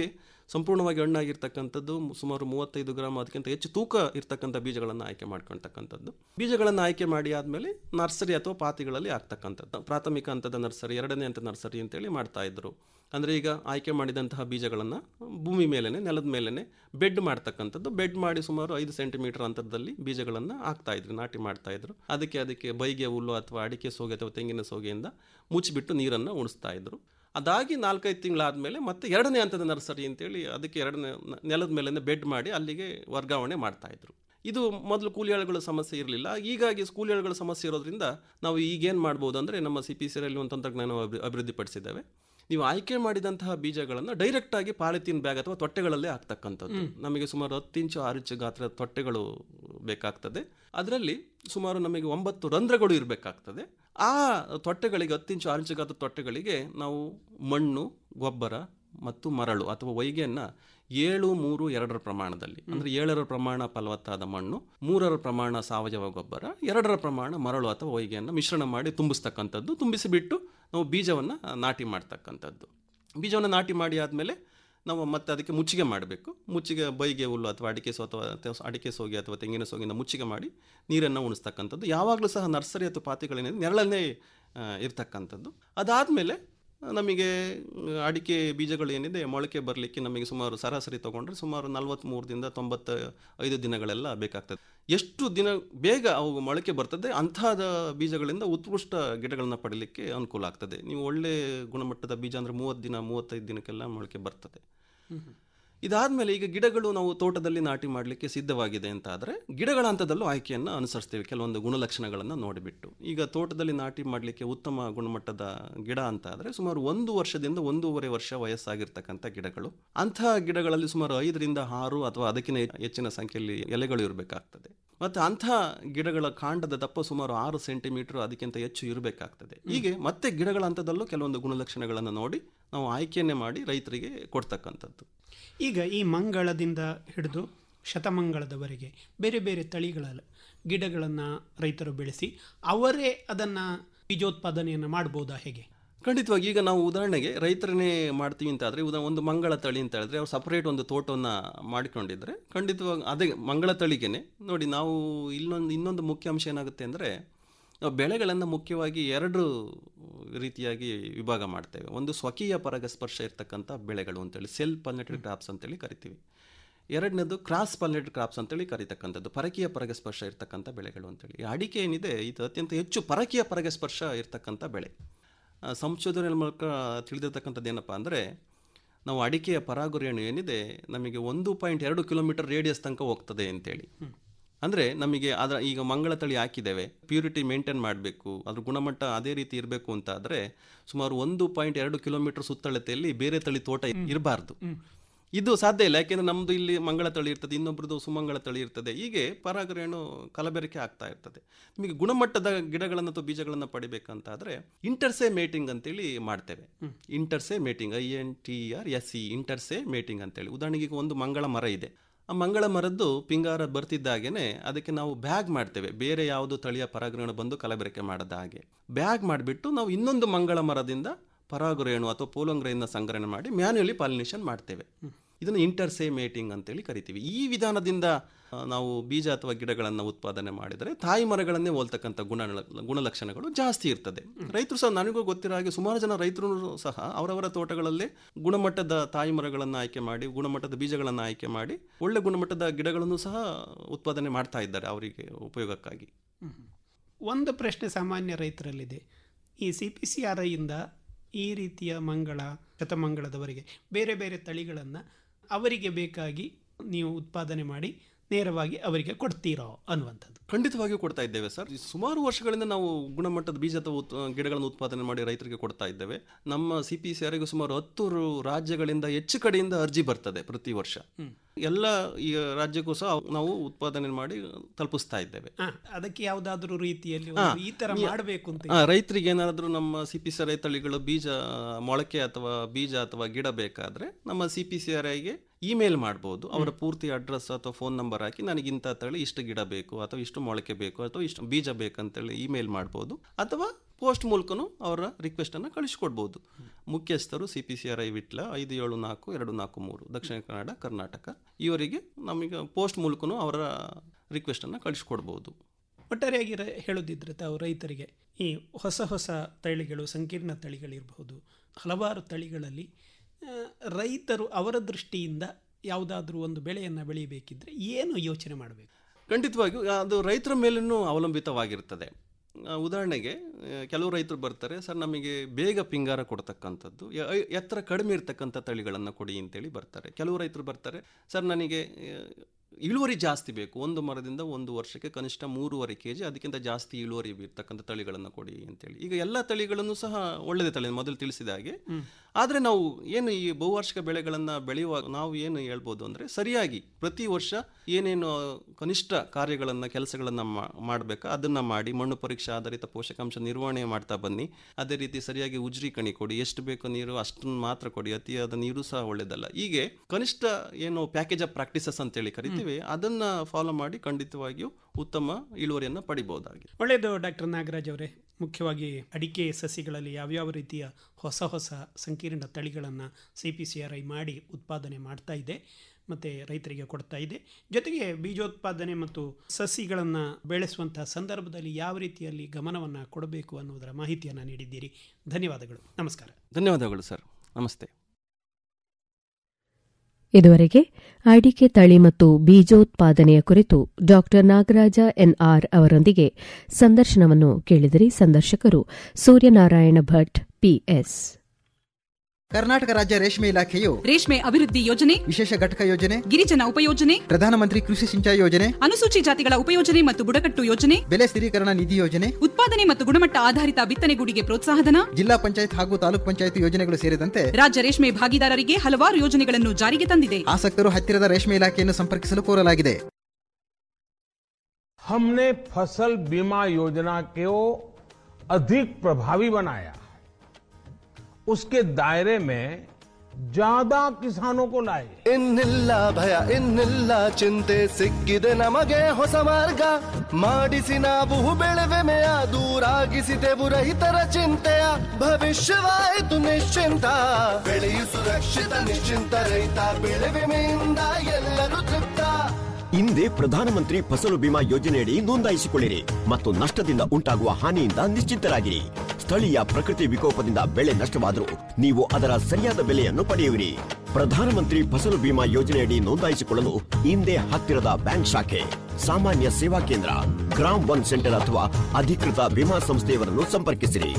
ಸಂಪೂರ್ಣವಾಗಿ ಹಣ್ಣಾಗಿರ್ತಕ್ಕಂಥದ್ದು ಸುಮಾರು ಮೂವತ್ತೈದು ಗ್ರಾಮ್ ಅದಕ್ಕಿಂತ ಹೆಚ್ಚು ತೂಕ ಇರ್ತಕ್ಕಂಥ ಬೀಜಗಳನ್ನು ಆಯ್ಕೆ ಮಾಡ್ಕೊಳ್ತಕ್ಕಂಥದ್ದು ಬೀಜಗಳನ್ನು ಆಯ್ಕೆ ಮಾಡಿ ಆದಮೇಲೆ ನರ್ಸರಿ ಅಥವಾ ಪಾತಿಗಳಲ್ಲಿ ಹಾಕ್ತಕ್ಕಂಥದ್ದು ಪ್ರಾಥಮಿಕ ಹಂತದ ನರ್ಸರಿ ಎರಡನೇ ಹಂತದ ನರ್ಸರಿ ಅಂತೇಳಿ ಮಾಡ್ತಾ ಇದ್ರು ಅಂದರೆ ಈಗ ಆಯ್ಕೆ ಮಾಡಿದಂತಹ ಬೀಜಗಳನ್ನು ಭೂಮಿ ಮೇಲೇ ನೆಲದ ಮೇಲೇ ಬೆಡ್ ಮಾಡ್ತಕ್ಕಂಥದ್ದು ಬೆಡ್ ಮಾಡಿ ಸುಮಾರು ಐದು ಸೆಂಟಿಮೀಟರ್ ಅಂತರದಲ್ಲಿ ಬೀಜಗಳನ್ನು ಹಾಕ್ತಾ ಇದ್ರು ನಾಟಿ ಮಾಡ್ತಾ ಇದ್ರು ಅದಕ್ಕೆ ಅದಕ್ಕೆ ಬೈಗೆ ಹುಲ್ಲು ಅಥವಾ ಅಡಿಕೆ ಸೋಗೆ ಅಥವಾ ತೆಂಗಿನ ಸೋಗೆಯಿಂದ ಮುಚ್ಚಿಬಿಟ್ಟು ನೀರನ್ನು ಉಣಿಸ್ತಾ ಇದ್ರು ಅದಾಗಿ ನಾಲ್ಕೈದು ತಿಂಗಳಾದಮೇಲೆ ಮತ್ತೆ ಎರಡನೇ ಹಂತದ ನರ್ಸರಿ ಅಂತೇಳಿ ಅದಕ್ಕೆ ಎರಡನೇ ನ- ನೆಲದ ಮೇಲೆ ಬೆಡ್ ಮಾಡಿ ಅಲ್ಲಿಗೆ ವರ್ಗಾವಣೆ ಮಾಡ್ತಾ ಇದ್ರು ಇದು ಮೊದಲು ಕೂಲಿಯಾಳುಗಳ ಸಮಸ್ಯೆ ಇರಲಿಲ್ಲ ಹೀಗಾಗಿ ಕೂಲಿಯಾಳುಗಳ ಸಮಸ್ಯೆ ಇರೋದ್ರಿಂದ ನಾವು ಈಗೇನು ಮಾಡ್ಬೋದು ಅಂದರೆ ನಮ್ಮ ಸಿ ಪಿ ಸಿರಲ್ಲಿ ಒಂದು ತಂತ್ರಜ್ಞಾನ ಅಭಿ- ಅಭಿವೃದ್ಧಿಪಡಿಸಿದ್ದೇವೆ ನೀವು ಆಯ್ಕೆ ಮಾಡಿದಂತಹ ಬೀಜಗಳನ್ನು ಡೈರೆಕ್ಟಾಗಿ ಪಾಲಿಥೀನ್ ಬ್ಯಾಗ್ ಅಥವಾ ತೊಟ್ಟೆಗಳಲ್ಲೇ ಹಾಕ್ತಕ್ಕಂಥದ್ದು ನಮಗೆ ಸುಮಾರು ಹತ್ತು ಇಂಚು ಆರು ಇಂಚು ಗಾತ್ರದ ತೊಟ್ಟೆಗಳು ಬೇಕಾಗ್ತದೆ ಅದರಲ್ಲಿ ಸುಮಾರು ನಮಗೆ ಒಂಬತ್ತು ರಂಧ್ರಗಳು ಇರಬೇಕಾಗ್ತದೆ ಆ ತೊಟ್ಟೆಗಳಿಗೆ ಹತ್ತು ಇಂಚು ಆರು ಇಂಚು ಗಾತ್ರದ ತೊಟ್ಟೆಗಳಿಗೆ ನಾವು ಮಣ್ಣು ಗೊಬ್ಬರ ಮತ್ತು ಮರಳು ಅಥವಾ ವೈಗೆಯನ್ನು ಏಳು ಮೂರು ಎರಡರ ಪ್ರಮಾಣದಲ್ಲಿ ಅಂದರೆ ಏಳರ ಪ್ರಮಾಣ ಫಲವತ್ತಾದ ಮಣ್ಣು ಮೂರರ ಪ್ರಮಾಣ ಸಾವಯವ ಗೊಬ್ಬರ ಎರಡರ ಪ್ರಮಾಣ ಮರಳು ಅಥವಾ ವೈಗೆಯನ್ನು ಮಿಶ್ರಣ ಮಾಡಿ ತುಂಬಿಸ್ತಕ್ಕಂಥದ್ದು ತುಂಬಿಸಿಬಿಟ್ಟು ನಾವು ಬೀಜವನ್ನು ನಾಟಿ ಮಾಡ್ತಕ್ಕಂಥದ್ದು ಬೀಜವನ್ನು ನಾಟಿ ಮಾಡಿ ಆದಮೇಲೆ ನಾವು ಮತ್ತೆ ಅದಕ್ಕೆ ಮುಚ್ಚಿಗೆ ಮಾಡಬೇಕು ಮುಚ್ಚಿಗೆ ಬೈಗೆ ಹುಲ್ಲು ಅಥವಾ ಅಡಿಕೆ ಸೋ ಅಥವಾ ಅಥವಾ ಅಡಿಕೆ ಸೋಗೆ ಅಥವಾ ತೆಂಗಿನ ಸೋಗಿಂದ ಮುಚ್ಚಿಗೆ ಮಾಡಿ ನೀರನ್ನು ಉಣಿಸ್ತಕ್ಕಂಥದ್ದು ಯಾವಾಗಲೂ ಸಹ ನರ್ಸರಿ ಅಥವಾ ಪಾತಿಗಳೇನಿದೆ ನೆರಳನ್ನೇ ಆ, ಇರ್ತಕ್ಕಂಥದ್ದು ಅದಾದಮೇಲೆ ನಮಗೆ ಆ, ಅಡಿಕೆ ಬೀಜಗಳು ಏನಿದೆ ಮೊಳಕೆ ಬರಲಿಕ್ಕೆ ನಮಗೆ ಸುಮಾರು ಸರಾಸರಿ ತೊಗೊಂಡ್ರೆ ಸುಮಾರು ನಲವತ್ತ್ಮೂರರಿಂದ ತೊಂಬತ್ತ ಐದು ದಿನಗಳೆಲ್ಲ ಬೇಕಾಗ್ತದೆ ಎಷ್ಟು ದಿನ ಬೇಗ ಅವು ಮೊಳಕೆ ಬರ್ತದೆ ಅಂಥದ ಬೀಜಗಳಿಂದ ಉತ್ಕೃಷ್ಟ ಗಿಡಗಳನ್ನ ಪಡೀಲಿಕ್ಕೆ ಅನುಕೂಲ ಆಗ್ತದೆ ನೀವು ಒಳ್ಳೆ ಗುಣಮಟ್ಟದ ಬೀಜ ಅಂದರೆ ಮೂವತ್ತು ದಿನ ಮೂವತ್ತೈದು ದಿನಕ್ಕೆಲ್ಲ ಮೊಳಕೆ ಬರ್ತದೆ ಇದಾದಮೇಲೆ ಈಗ ಗಿಡಗಳು ನಾವು ತೋಟದಲ್ಲಿ ನಾಟಿ ಮಾಡಲಿಕ್ಕೆ ಸಿದ್ಧವಾಗಿದೆ ಅಂತ ಆದರೆ ಗಿಡಗಳ ಹಂತದಲ್ಲೂ ಆಯ್ಕೆಯನ್ನು ಅನುಸರಿಸ್ತೇವೆ ಕೆಲವೊಂದು ಗುಣಲಕ್ಷಣಗಳನ್ನು ನೋಡಿಬಿಟ್ಟು ಈಗ ತೋಟದಲ್ಲಿ ನಾಟಿ ಮಾಡಲಿಕ್ಕೆ ಉತ್ತಮ ಗುಣಮಟ್ಟದ ಗಿಡ ಅಂತ ಆದರೆ ಸುಮಾರು ಒಂದು ವರ್ಷದಿಂದ ಒಂದೂವರೆ ವರ್ಷ ವಯಸ್ಸಾಗಿರ್ತಕ್ಕಂಥ ಗಿಡಗಳು ಅಂತಹ ಗಿಡಗಳಲ್ಲಿ ಸುಮಾರು ಐದರಿಂದ ಆರು ಅಥವಾ ಅದಕ್ಕಿಂತ ಹೆಚ್ಚಿನ ಸಂಖ್ಯೆಯಲ್ಲಿ ಎಲೆಗಳು ಇರಬೇಕಾಗ್ತದೆ ಮತ್ತು ಅಂಥ ಗಿಡಗಳ ಕಾಂಡದ ದಪ್ಪ ಸುಮಾರು ಆರು ಸೆಂಟಿಮೀಟರ್ ಅದಕ್ಕಿಂತ ಹೆಚ್ಚು ಇರಬೇಕಾಗ್ತದೆ ಹೀಗೆ ಮತ್ತೆ ಗಿಡಗಳ ಹಂತದಲ್ಲೂ ಕೆಲವೊಂದು ಗುಣಲಕ್ಷಣಗಳನ್ನು ನೋಡಿ ನಾವು ಆಯ್ಕೆಯನ್ನೇ ಮಾಡಿ ರೈತರಿಗೆ ಕೊಡ್ತಕ್ಕಂಥದ್ದು ಈಗ ಈ ಮಂಗಳದಿಂದ ಹಿಡಿದು ಶತಮಂಗಳದವರೆಗೆ ಬೇರೆ ಬೇರೆ ತಳಿಗಳ ಗಿಡಗಳನ್ನು ರೈತರು ಬೆಳೆಸಿ ಅವರೇ ಅದನ್ನು ಬೀಜೋತ್ಪಾದನೆಯನ್ನು ಮಾಡ್ಬೋದಾ ಹೇಗೆ ಖಂಡಿತವಾಗಿ ಈಗ ನಾವು ಉದಾಹರಣೆಗೆ ರೈತರನ್ನೇ ಮಾಡ್ತೀವಿ ಅಂತ ಆದರೆ ಉದಾ ಒಂದು ಮಂಗಳ ತಳಿ ಅಂತ ಹೇಳಿದ್ರೆ ಅವ್ರು ಸಪರೇಟ್ ಒಂದು ತೋಟವನ್ನು ಮಾಡಿಕೊಂಡಿದ್ರೆ ಖಂಡಿತವಾಗಿ ಅದೇ ಮಂಗಳ ತಳಿಗೆನೆ ನೋಡಿ ನಾವು ಇಲ್ಲೊಂದು ಇನ್ನೊಂದು ಮುಖ್ಯ ಅಂಶ ಏನಾಗುತ್ತೆ ಅಂದರೆ ನಾವು ಬೆಳೆಗಳನ್ನು ಮುಖ್ಯವಾಗಿ ಎರಡು ರೀತಿಯಾಗಿ ವಿಭಾಗ ಮಾಡ್ತೇವೆ ಒಂದು ಸ್ವಕೀಯ ಪರಾಗಸ್ಪರ್ಶ ಇರ್ತಕ್ಕಂಥ ಬೆಳೆಗಳು ಅಂತೇಳಿ ಸೆಲ್ಫ್ ಪಲ್ನೆಟೆಡ್ ಕ್ರಾಪ್ಸ್ ಅಂತೇಳಿ ಕರಿತೀವಿ ಎರಡನೇದು ಕ್ರಾಸ್ ಪಾಲಿನೇಟೆಡ್ ಕ್ರಾಪ್ಸ್ ಅಂತೇಳಿ ಕರೀತಕ್ಕಂಥದ್ದು ಪರಕೀಯ ಪರಾಗಸ್ಪರ್ಶ ಇರ್ತಕ್ಕಂಥ ಬೆಳೆಗಳು ಅಂತೇಳಿ ಈ ಅಡಿಕೆ ಏನಿದೆ ಇದು ಅತ್ಯಂತ ಹೆಚ್ಚು ಪರಕೀಯ ಪರಾಗಸ್ಪರ್ಶ ಇರ್ತಕ್ಕಂಥ ಬೆಳೆ ಆ, ಸಂಶೋಧನೆ ಮೂಲಕ ತಿಳಿದಿರ್ತಕ್ಕಂಥದ್ದು ಏನಪ್ಪ ಅಂದರೆ ನಾವು ಅಡಿಕೆಯ ಪರಾಗುರೇಣು ಏನಿದೆ ನಮಗೆ ಒಂದು ಪಾಯಿಂಟ್ ಎರಡು ಕಿಲೋಮೀಟರ್ ರೇಡಿಯಸ್ ತನಕ ಹೋಗ್ತದೆ ಅಂತೇಳಿ ಅಂದರೆ ನಮಗೆ ಅದರ ಈಗ ಮಂಗಳ ತಳಿ ಹಾಕಿದ್ದೇವೆ ಪ್ಯೂರಿಟಿ ಮೇಂಟೈನ್ ಮಾಡಬೇಕು ಅದ್ರ ಗುಣಮಟ್ಟ ಅದೇ ರೀತಿ ಇರಬೇಕು ಅಂತ ಆದರೆ ಸುಮಾರು ಒಂದು ಪಾಯಿಂಟ್ ಎರಡು ಕಿಲೋಮೀಟರ್ ಸುತ್ತಳತೆಯಲ್ಲಿ ಬೇರೆ ತಳಿ ತೋಟ ಇರಬಾರ್ದು ಇದು ಸಾಧ್ಯ ಇಲ್ಲ ಯಾಕೆಂದ್ರೆ ನಮ್ದು ಇಲ್ಲಿ ಮಂಗಳ ತಳಿ ಇರ್ತದೆ ಇನ್ನೊಬ್ರದ್ದು ಸುಮಂಗಳ ತಳಿ ಇರ್ತದೆ ಹೀಗೆ ಪರಾಗರೇಣು ಕಲಬೆರಕೆ ಆಗ್ತಾ ಇರ್ತದೆ ನಿಮಗೆ ಗುಣಮಟ್ಟದ ಗಿಡಗಳನ್ನು ಅಥವಾ ಬೀಜಗಳನ್ನು ಪಡಿಬೇಕಂತಾದ್ರೆ ಇಂಟರ್ಸೆ ಮೇಟಿಂಗ್ ಅಂತೇಳಿ ಮಾಡ್ತೇವೆ inter se mating I N T R S E inter se mating ಅಂತೇಳಿ ಉದಾಹರಣೆಗೆ ಈಗ ಒಂದು ಮಂಗಳ ಮರ ಇದೆ ಆ ಮಂಗಳ ಮರದ್ದು ಪಿಂಗಾರ ಬರ್ತಿದ್ದಾಗೇನೆ ಅದಕ್ಕೆ ನಾವು ಬ್ಯಾಗ್ ಮಾಡ್ತೇವೆ ಬೇರೆ ಯಾವುದು ತಳಿಯ ಪರಾಗರೇಣು ಬಂದು ಕಲಬೆರಕೆ ಮಾಡದ ಹಾಗೆ ಬ್ಯಾಗ್ ಮಾಡಿಬಿಟ್ಟು ನಾವು ಇನ್ನೊಂದು ಮಂಗಳ ಮರದಿಂದ ಪರಾಗರೇಣು ಅಥವಾ ಪೋಲಂಗ್ರೆಯಿಂದ ಸಂಗ್ರಹಣೆ ಮಾಡಿ ಮ್ಯಾನ್ಯುಯಲಿ ಪಾಲಿನೇಷನ್ ಮಾಡ್ತೇವೆ ಇದನ್ನು ಇಂಟರ್ಸೇ ಮೇಟಿಂಗ್ ಅಂತೇಳಿ ಕರಿತೀವಿ ಈ ವಿಧಾನದಿಂದ ಆ, ನಾವು ಬೀಜ ಅಥವಾ ಗಿಡಗಳನ್ನು ಉತ್ಪಾದನೆ ಮಾಡಿದರೆ ತಾಯಿ ಮರಗಳನ್ನೇ ಹೋಲ್ತಕ್ಕಂಥ ಗುಣ ಗುಣಲಕ್ಷಣಗಳು ಜಾಸ್ತಿ ಇರ್ತದೆ ರೈತರು ಸಹ ನನಗೂ ಗೊತ್ತಿರೋ ಹಾಗೆ ಸುಮಾರು ಜನ ರೈತರು ಸಹ ಅವರವರ ತೋಟಗಳಲ್ಲೇ ಗುಣಮಟ್ಟದ ತಾಯಿ ಮರಗಳನ್ನು ಆಯ್ಕೆ ಮಾಡಿ ಗುಣಮಟ್ಟದ ಬೀಜಗಳನ್ನು ಆಯ್ಕೆ ಮಾಡಿ ಒಳ್ಳೆ ಗುಣಮಟ್ಟದ ಗಿಡಗಳನ್ನು ಸಹ ಉತ್ಪಾದನೆ ಮಾಡ್ತಾ ಇದ್ದಾರೆ ಅವರಿಗೆ ಉಪಯೋಗಕ್ಕಾಗಿ ಒಂದು ಪ್ರಶ್ನೆ ಸಾಮಾನ್ಯ ರೈತರಲ್ಲಿದೆ ಈ ಸಿ ಪಿ ಸಿ ಆರ್ ಐಯಿಂದ ಈ ರೀತಿಯ ಮಂಗಳ ಶತಮಂಗಳದವರೆಗೆ ಬೇರೆ ಬೇರೆ ತಳಿಗಳನ್ನು ಅವರಿಗೆ ಬೇಕಾಗಿ ನೀವು ಉತ್ಪಾದನೆ ಮಾಡಿ ನೇರವಾಗಿ ಅವರಿಗೆ ಕೊಡ್ತೀರೋ ಅನ್ನುವಂಥದ್ದು ಖಂಡಿತವಾಗಿಯೂ ಕೊಡ್ತಾ ಇದ್ದೇವೆ ಸರ್ ಈ ಸುಮಾರು ವರ್ಷಗಳಿಂದ ನಾವು ಗುಣಮಟ್ಟದ ಬೀಜ ಅಥವಾ ಉತ್- ಗಿಡಗಳನ್ನು ಉತ್ಪಾದನೆ ಮಾಡಿ ರೈತರಿಗೆ ಕೊಡ್ತಾ ಇದ್ದೇವೆ ನಮ್ಮ ಸಿ ಪಿ ಸಿ ಆರ್ಗೆ ಸುಮಾರು ಹತ್ತು ರು- ರಾಜ್ಯಗಳಿಂದ ಹೆಚ್ಚು ಕಡೆಯಿಂದ ಅರ್ಜಿ ಬರ್ತದೆ ಪ್ರತಿ ವರ್ಷ ಎಲ್ಲ ಈ ರಾಜ್ಯಕ್ಕೂ ಸಹ ನಾವು ಉತ್ಪಾದನೆ ಮಾಡಿ ತಲುಪಿಸ್ತಾ ಇದ್ದೇವೆ ಆ, ಅದಕ್ಕೆ ಯಾವುದಾದ್ರೂ ರೀತಿಯಲ್ಲಿ ಹಾ, ಒಂದು ಈ ತರ ಈ- ಮಾಡಬೇಕು ಅಂತ ಆ, ರೈತರಿಗೆ ಏನಾದರೂ ನಮ್ಮ C P C R I ತಳಿಗಳು ಬೀಜ ಮೊಳಕೆ ಅಥವಾ ಬೀಜ ಅಥವಾ ಗಿಡ ಬೇಕಾದ್ರೆ ನಮ್ಮ ಸಿ ಪಿ ಸಿ ಆರ್ ಐಗೆ ಇಮೇಲ್ ಮಾಡ್ಬೋದು ಅವರ ಪೂರ್ತಿ ಅಡ್ರೆಸ್ ಅಥವಾ ಫೋನ್ ನಂಬರ್ ಹಾಕಿ ನನಗೆ ಇಂಥ ತಳಿ ಇಷ್ಟು ಗಿಡ ಬೇಕು ಅಥವಾ ಇಷ್ಟು ಮೊಳಕೆ ಬೇಕು ಅಥವಾ ಇಷ್ಟು ಬೀಜ ಬೇಕಂತೇಳಿ ಇಮೇಲ್ ಮಾಡ್ಬೋದು ಅಥವಾ ಪೋಸ್ಟ್ ಮೂಲಕನೂ ಅವರ ರಿಕ್ವೆಸ್ಟನ್ನು ಕಳಿಸ್ಕೊಡ್ಬೋದು ಮುಖ್ಯಸ್ಥರು C P C R I Vitla ಐದು ಏಳು ನಾಲ್ಕು ಎರಡು ನಾಲ್ಕು ಮೂರು ದಕ್ಷಿಣ ಕನ್ನಡ ಕರ್ನಾಟಕ ಇವರಿಗೆ ನಮಗೆ ಪೋಸ್ಟ್ ಮೂಲಕನೂ ಅವರ ರಿಕ್ವೆಸ್ಟನ್ನು ಕಳಿಸ್ಕೊಡ್ಬೋದು ಒಟ್ಟಾರೆಯಾಗಿ ರ- ಹೇಳೋದಿದ್ರೆ ತಾವು ರೈತರಿಗೆ ಈ ಹೊಸ ಹೊಸ ತಳಿಗಳು ಸಂಕೀರ್ಣ ತಳಿಗಳಿರಬಹುದು ಹಲವಾರು ತಳಿಗಳಲ್ಲಿ ಆ, ರೈತರು ಅವರ ದೃಷ್ಟಿಯಿಂದ ಯಾವುದಾದ್ರೂ ಒಂದು ಬೆಳೆಯನ್ನು ಬೆಳೀಬೇಕಿದ್ರೆ ಏನು ಯೋಚನೆ ಮಾಡಬೇಕು ಖಂಡಿತವಾಗಿಯೂ ಅದು ರೈತರ ಮೇಲೂ ಅವಲಂಬಿತವಾಗಿರ್ತದೆ ಆ, ಉದಾಹರಣೆಗೆ ಆ, ಕೆಲವು ರೈತರು ಬರ್ತಾರೆ ಸರ್ ನಮಗೆ ಬೇಗ ಪಿಂಗಾರ ಕೊಡ್ತಕ್ಕಂಥದ್ದು ಯ- ಎತ್ತರ ಕಡಿಮೆ ಇರ್ತಕ್ಕಂಥ ತಳಿಗಳನ್ನು ಕೊಡಿ ಅಂತೇಳಿ ಬರ್ತಾರೆ ಕೆಲವು ರೈತರು ಬರ್ತಾರೆ ಸರ್ ನನಗೆ ಆ, ಇಳುವರಿ ಜಾಸ್ತಿ ಬೇಕು ಒಂದು ಮರದಿಂದ ಒಂದು ವರ್ಷಕ್ಕೆ ಕನಿಷ್ಠ ಮೂರುವರೆ ಕೆ ಜಿ ಅದಕ್ಕಿಂತ ಜಾಸ್ತಿ ಇಳುವರಿ ಇರ್ತಕ್ಕಂಥ ತಳಿಗಳನ್ನು ಕೊಡಿ ಅಂತೇಳಿ ಈಗ ಎಲ್ಲ ತಳಿಗಳನ್ನು ಸಹ ಒಳ್ಳೆಯದೇ ತಳಿ ಮೊದಲು ತಿಳಿಸಿದ ಹಾಗೆ ಆದರೆ ನಾವು ಏನು ಈ ಬಹುವಾರ್ಷಿಕ ಬೆಳೆಗಳನ್ನು ಬೆಳೆಯುವಾಗ ನಾವು ಏನು ಹೇಳ್ಬೋದು ಅಂದರೆ ಸರಿಯಾಗಿ ಪ್ರತಿ ವರ್ಷ ಏನೇನು ಕನಿಷ್ಠ ಕಾರ್ಯಗಳನ್ನು ಕೆಲಸಗಳನ್ನು ಮಾಡಬೇಕಾ ಅದನ್ನು ಮಾಡಿ ಮಣ್ಣು ಪರೀಕ್ಷೆ ಆಧಾರಿತ ಪೋಷಕಾಂಶ ನಿರ್ವಹಣೆ ಮಾಡ್ತಾ ಬನ್ನಿ ಅದೇ ರೀತಿ ಸರಿಯಾಗಿ ಉಜ್ರಿ ಕಣಿ ಕೊಡಿ ಎಷ್ಟು ಬೇಕೋ ನೀರು ಅಷ್ಟನ್ನು ಮಾತ್ರ ಕೊಡಿ ಅತಿಯಾದ ನೀರು ಸಹ ಒಳ್ಳೆಯದಲ್ಲ ಹೀಗೆ ಕನಿಷ್ಠ ಏನು ಪ್ಯಾಕೇಜ್ ಆಫ್ ಪ್ರಾಕ್ಟೀಸಸ್ ಅಂತೇಳಿ ಕರಿತೀವಿ ಅದನ್ನು ಫಾಲೋ ಮಾಡಿ ಖಂಡಿತವಾಗಿಯೂ ಉತ್ತಮ ಇಳುವರಿಯನ್ನು ಪಡಿಬಹುದಾಗಿದೆ ಒಳ್ಳೆಯದು ಡಾಕ್ಟರ್ ನಾಗರಾಜ್ ಅವರೇ ಮುಖ್ಯವಾಗಿ ಅಡಿಕೆ ಸಸಿಗಳಲ್ಲಿ ಯಾವ್ಯಾವ ರೀತಿಯ ಹೊಸ ಹೊಸ ಸಂಕೀರ್ಣ ತಳಿಗಳನ್ನು C P C R I ಮಾಡಿ ಉತ್ಪಾದನೆ ಮಾಡ್ತಾ ಇದೆ ಮತ್ತು ರೈತರಿಗೆ ಕೊಡ್ತಾ ಇದೆ ಜೊತೆಗೆ ಬೀಜೋತ್ಪಾದನೆ ಮತ್ತು ಸಸಿಗಳನ್ನು ಬೆಳೆಸುವಂತಹ ಸಂದರ್ಭದಲ್ಲಿ ಯಾವ ರೀತಿಯಲ್ಲಿ ಗಮನವನ್ನು ಕೊಡಬೇಕು ಅನ್ನೋದರ ಮಾಹಿತಿಯನ್ನು ನೀಡಿದ್ದೀರಿ ಧನ್ಯವಾದಗಳು ನಮಸ್ಕಾರ ಧನ್ಯವಾದಗಳು ಸರ್ ನಮಸ್ತೆ ಇದುವರೆಗೆ ಅಡಿಕೆ ತಳಿ ಮತ್ತು ಬೀಜೋತ್ಪಾದನೆಯ ಕುರಿತು ಡಾಕ್ಟರ್ ನಾಗರಾಜ ಎನ್ಆರ್ ಅವರೊಂದಿಗೆ ಸಂದರ್ಶನವನ್ನು ಕೇಳಿದಿರಿ ಸಂದರ್ಶಕರು ಸೂರ್ಯನಾರಾಯಣ ಭಟ್ ಪಿಎಸ್ ಕರ್ನಾಟಕ ರಾಜ್ಯ ರೇಷ್ಮೆ ಇಲಾಖೆಯು ರೇಷ್ಮೆ ಅಭಿವೃದ್ಧಿ ಯೋಜನೆ ವಿಶೇಷ ಘಟಕ ಯೋಜನೆ ಗಿರಿಜನ ಉಪಯೋಜನೆ ಪ್ರಧಾನಮಂತ್ರಿ ಕೃಷಿ ಸಿಂಚಾಯಿ ಯೋಜನೆ ಅನುಸೂಚಿ ಜಾತಿಗಳ ಉಪಯೋಜನೆ ಮತ್ತು ಬುಡಕಟ್ಟು ಯೋಜನೆ ಬೆಲೆ ಸ್ಥಿರೀಕರಣ ನಿಧಿ ಯೋಜನೆ ಉತ್ಪಾದನೆ ಮತ್ತು ಗುಣಮಟ್ಟ ಆಧಾರಿತ ಬಿತ್ತನೆಗೂಡಿಗೆ ಪ್ರೋತ್ಸಾಹಧನ ಜಿಲ್ಲಾ ಪಂಚಾಯತ್ ಹಾಗೂ ತಾಲೂಕ್ ಪಂಚಾಯತ್ ಯೋಜನೆಗಳು ಸೇರಿದಂತೆ ರಾಜ್ಯ ರೇಷ್ಮೆ ಭಾಗಿದಾರರಿಗೆ ಹಲವಾರು ಯೋಜನೆಗಳನ್ನು ಜಾರಿಗೆ ತಂದಿದೆ ಆಸಕ್ತರು ಹತ್ತಿರದ ರೇಷ್ಮೆ ಇಲಾಖೆಯನ್ನು ಸಂಪರ್ಕಿಸಲು ಕೋರಲಾಗಿದೆ हमने फसल बीमा योजना को अधिक प्रभावी बनाया उसके दायरे में ज्यादा किसानों को लाए ಇನ್ನಿಲ್ಲ ಭಯ ಇನ್ನಿಲ್ಲ ಚಿಂತೆ ಸಿಕ್ಕಿದೆ ನಮಗೆ ಹೊಸ ಮಾರ್ಗ ಮಾಡಿಸಿ ನಾವು ಬೆಳೆವೆಮೆಯ ದೂರಾಗಿಸಿದೆವು ರೈತರ ಚಿಂತೆಯ ಭವಿಷ್ಯವಾಯಿತು ನಿಶ್ಚಿಂತ ಬೆಳೆಯು ಸುರಕ್ಷಿತ ನಿಶ್ಚಿಂತ ರೈತ ಬೆಳೆ ವಿಮೆಯಿಂದ ಎಲ್ಲರೂ ತೃಪ್ತ ಹಿಂದೆ ಪ್ರಧಾನಮಂತ್ರಿ ಫಸಲು ಬಿಮಾ ಯೋಜನೆಯಡಿ ನೋಂದಾಯಿಸಿಕೊಳ್ಳಿರಿ ಮತ್ತು ನಷ್ಟದಿಂದ ಉಂಟಾಗುವ ಹಾನಿಯಿಂದ ನಿಶ್ಚಿಂತರಾಗಿರಿ ಸ್ಥಳೀಯ ಪ್ರಕೃತಿ ವಿಕೋಪದಿಂದ ಬೆಳೆ ನಷ್ಟವಾದರೂ ನೀವು ಅದರ ಸರಿಯಾದ ಬೆಲೆಯನ್ನು ಪಡೆಯುವಿರಿ ಪ್ರಧಾನಮಂತ್ರಿ ಫಸಲು ಬಿಮಾ ಯೋಜನೆಯಡಿ ನೋಂದಾಯಿಸಿಕೊಳ್ಳಲು ಹಿಂದೆ ಹತ್ತಿರದ ಬ್ಯಾಂಕ್ ಶಾಖೆ ಸಾಮಾನ್ಯ ಸೇವಾ ಕೇಂದ್ರ ಗ್ರಾಮ್ ಒನ್ ಸೆಂಟರ್ ಅಥವಾ ಅಧಿಕೃತ ವಿಮಾ ಸಂಸ್ಥೆಯವರನ್ನು ಸಂಪರ್ಕಿಸಿರಿ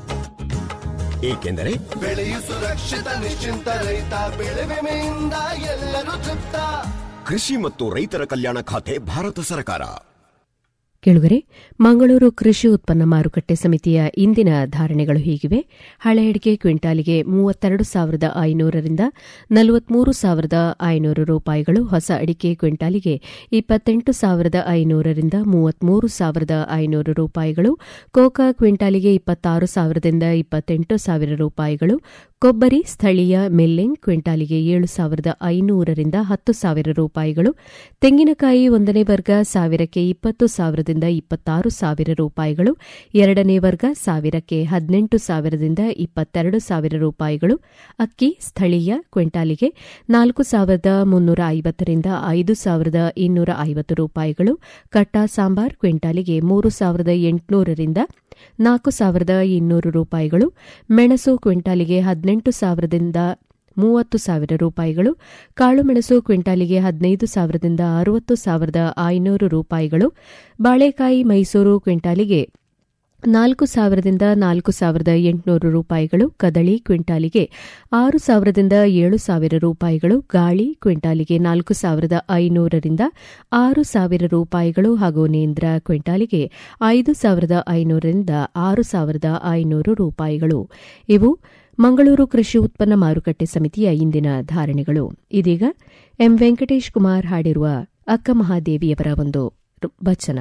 ಏಕೆಂದರೆ ಬೆಳೆಯು ಸುರಕ್ಷಿತ ನಿಶ್ಚಿಂತ ರೈತ ಬೆಳೆ ವಿಮೆಯಿಂದ ಎಲ್ಲರೂ ತೃಪ್ತ ಕೃಷಿ ಮತ್ತು ರೈತರ ಕಲ್ಯಾಣ ಖಾತೆ ಭಾರತ ಸರ್ಕಾರ ಕೇಳುಗರೆ ಮಂಗಳೂರು ಕೃಷಿ ಉತ್ಪನ್ನ ಮಾರುಕಟ್ಟೆ ಸಮಿತಿಯ ಇಂದಿನ ಧಾರಣೆಗಳು ಹೀಗಿವೆ ಹಳೆ ಅಡಿಕೆ ಕ್ವಿಂಟಾಲಿಗೆ ಮೂವತ್ತೆರಡು ಸಾವಿರದ ಐನೂರರಿಂದ ನಲವತ್ಮೂರು ಸಾವಿರದ ಐನೂರು ರೂಪಾಯಿಗಳು ಹೊಸ ಅಡಿಕೆ ಕ್ವಿಂಟಾಲಿಗೆ ಇಪ್ಪತ್ತೆಂಟು ಸಾವಿರದ ಐನೂರರಿಂದ ಮೂವತ್ಮೂರು ಸಾವಿರದ ಐನೂರು ರೂಪಾಯಿಗಳು ಕೋಕಾ ಕ್ವಿಂಟಾಲಿಗೆ ಇಪ್ಪತ್ತಾರು ಸಾವಿರದಿಂದ ಇಪ್ಪತ್ತೆಂಟು ಸಾವಿರ ರೂಪಾಯಿಗಳು ಕೊಬ್ಬರಿ ಸ್ಥಳೀಯ ಮಿಲ್ಲಿಂಗ್ ಕ್ವಿಂಟಾಲಿಗೆ ಏಳು ಸಾವಿರದ ಐನೂರರಿಂದ ಹತ್ತು ಸಾವಿರ ರೂಪಾಯಿಗಳು ತೆಂಗಿನಕಾಯಿ ಒಂದನೇ ವರ್ಗ ಸಾವಿರಕ್ಕೆ ಇಪ್ಪತ್ತು ಸಾವಿರದಿಂದ ಇಪ್ಪತ್ತಾರು ಸಾವಿರ ರೂಪಾಯಿಗಳು ಎರಡನೇ ವರ್ಗ ಸಾವಿರಕ್ಕೆ ಹದಿನೆಂಟು ಸಾವಿರದಿಂದ ಇಪ್ಪತ್ತೆರಡು ಸಾವಿರ ರೂಪಾಯಿಗಳು ಅಕ್ಕಿ ಸ್ಥಳೀಯ ಕ್ವಿಂಟಾಲಿಗೆ ನಾಲ್ಕು ಸಾವಿರದ ಮುನ್ನೂರ ಐವತ್ತರಿಂದ ಐದು ಸಾವಿರದ ಇನ್ನೂರ ಐವತ್ತು ರೂಪಾಯಿಗಳು ಕಟ್ಟಾ ಸಾಂಬಾರ್ ಕ್ವಿಂಟಾಲಿಗೆ ಮೂರು ಸಾವಿರದ ಎಂಟುನೂರರಿಂದ ನಾಲ್ಕು ಸಾವಿರದ ಇನ್ನೂರು ರೂಪಾಯಿಗಳು ಮೆಣಸು ಕ್ವಿಂಟಾಲಿಗೆ ಹದಿನೆಂಟು ಸಾವಿರದಿಂದ ಮೂವತ್ತು ಸಾವಿರ ರೂಪಾಯಿಗಳು ಕಾಳುಮೆಣಸು ಕ್ವಿಂಟಾಲಿಗೆ ಹದಿನೈದು ಸಾವಿರದಿಂದ ಅರವತ್ತು ಸಾವಿರದ ಐನೂರು ರೂಪಾಯಿಗಳು ಬಾಳೆಕಾಯಿ ಮೈಸೂರು ಕ್ವಿಂಟಾಲಿಗೆ ನಾಲ್ಕು ಸಾವಿರದಿಂದ ನಾಲ್ಕು ಸಾವಿರದ ಎಂಟುನೂರು ರೂಪಾಯಿಗಳು ಕದಳಿ ಕ್ವಿಂಟಾಲಿಗೆ ಆರು ಸಾವಿರದಿಂದ ಏಳು ಸಾವಿರ ರೂಪಾಯಿಗಳು ಗಾಳಿ ಕ್ವಿಂಟಾಲಿಗೆ ನಾಲ್ಕು ಸಾವಿರದ ಐನೂರರಿಂದ ಆರು ಸಾವಿರ ರೂಪಾಯಿಗಳು ಹಾಗೂ ನೇಂದ್ರ ಕ್ವಿಂಟಾಲಿಗೆ ಐದು ಸಾವಿರದ ಐನೂರರಿಂದ ಆರು ಸಾವಿರದ ಐನೂರು ರೂಪಾಯಿಗಳು ಇವು ಮಂಗಳೂರು ಕೃಷಿ ಉತ್ಪನ್ನ ಮಾರುಕಟ್ಟೆ ಸಮಿತಿಯ ಇಂದಿನ ಧಾರಣೆಗಳು ಇದೀಗ ಎಂ ವೆಂಕಟೇಶ್ ಕುಮಾರ್ ಹಾಡಿರುವ ಅಕ್ಕ ಮಹಾದೇವಿಯವರ ಒಂದು ವಚನ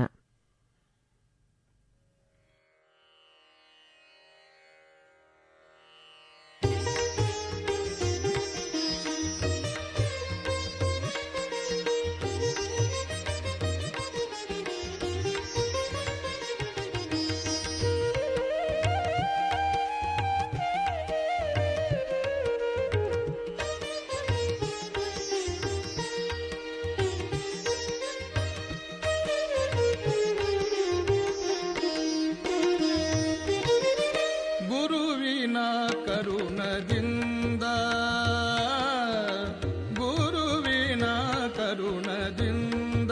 ಗುರುವಿನ ಕರುಣದಿಂದ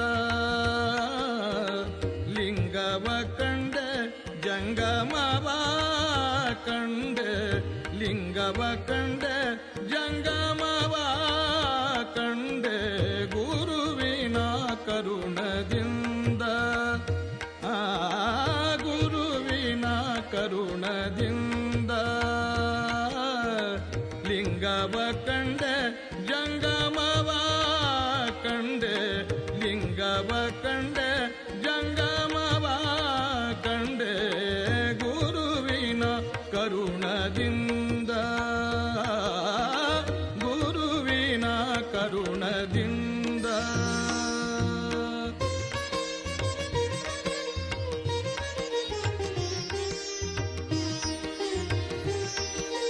ಲಿಂಗವ ಕಂಡೆ ಜಂಗಮವ ಕಂಡೆ ಲಿಂಗವ ಕಂಡೆ ಜಂಗಮವ ಕಂಡೆ ಗುರುವಿನ ಕರುಣದಿಂದ ಆ ಗುರುವಿನ ಕರುಣದಿಂದ ಲಿಂಗವ ಕಂಡೆ ಜಂಗಮವ ಕಂಡೆ ಲಿಂಗವ ಕಂಡೆ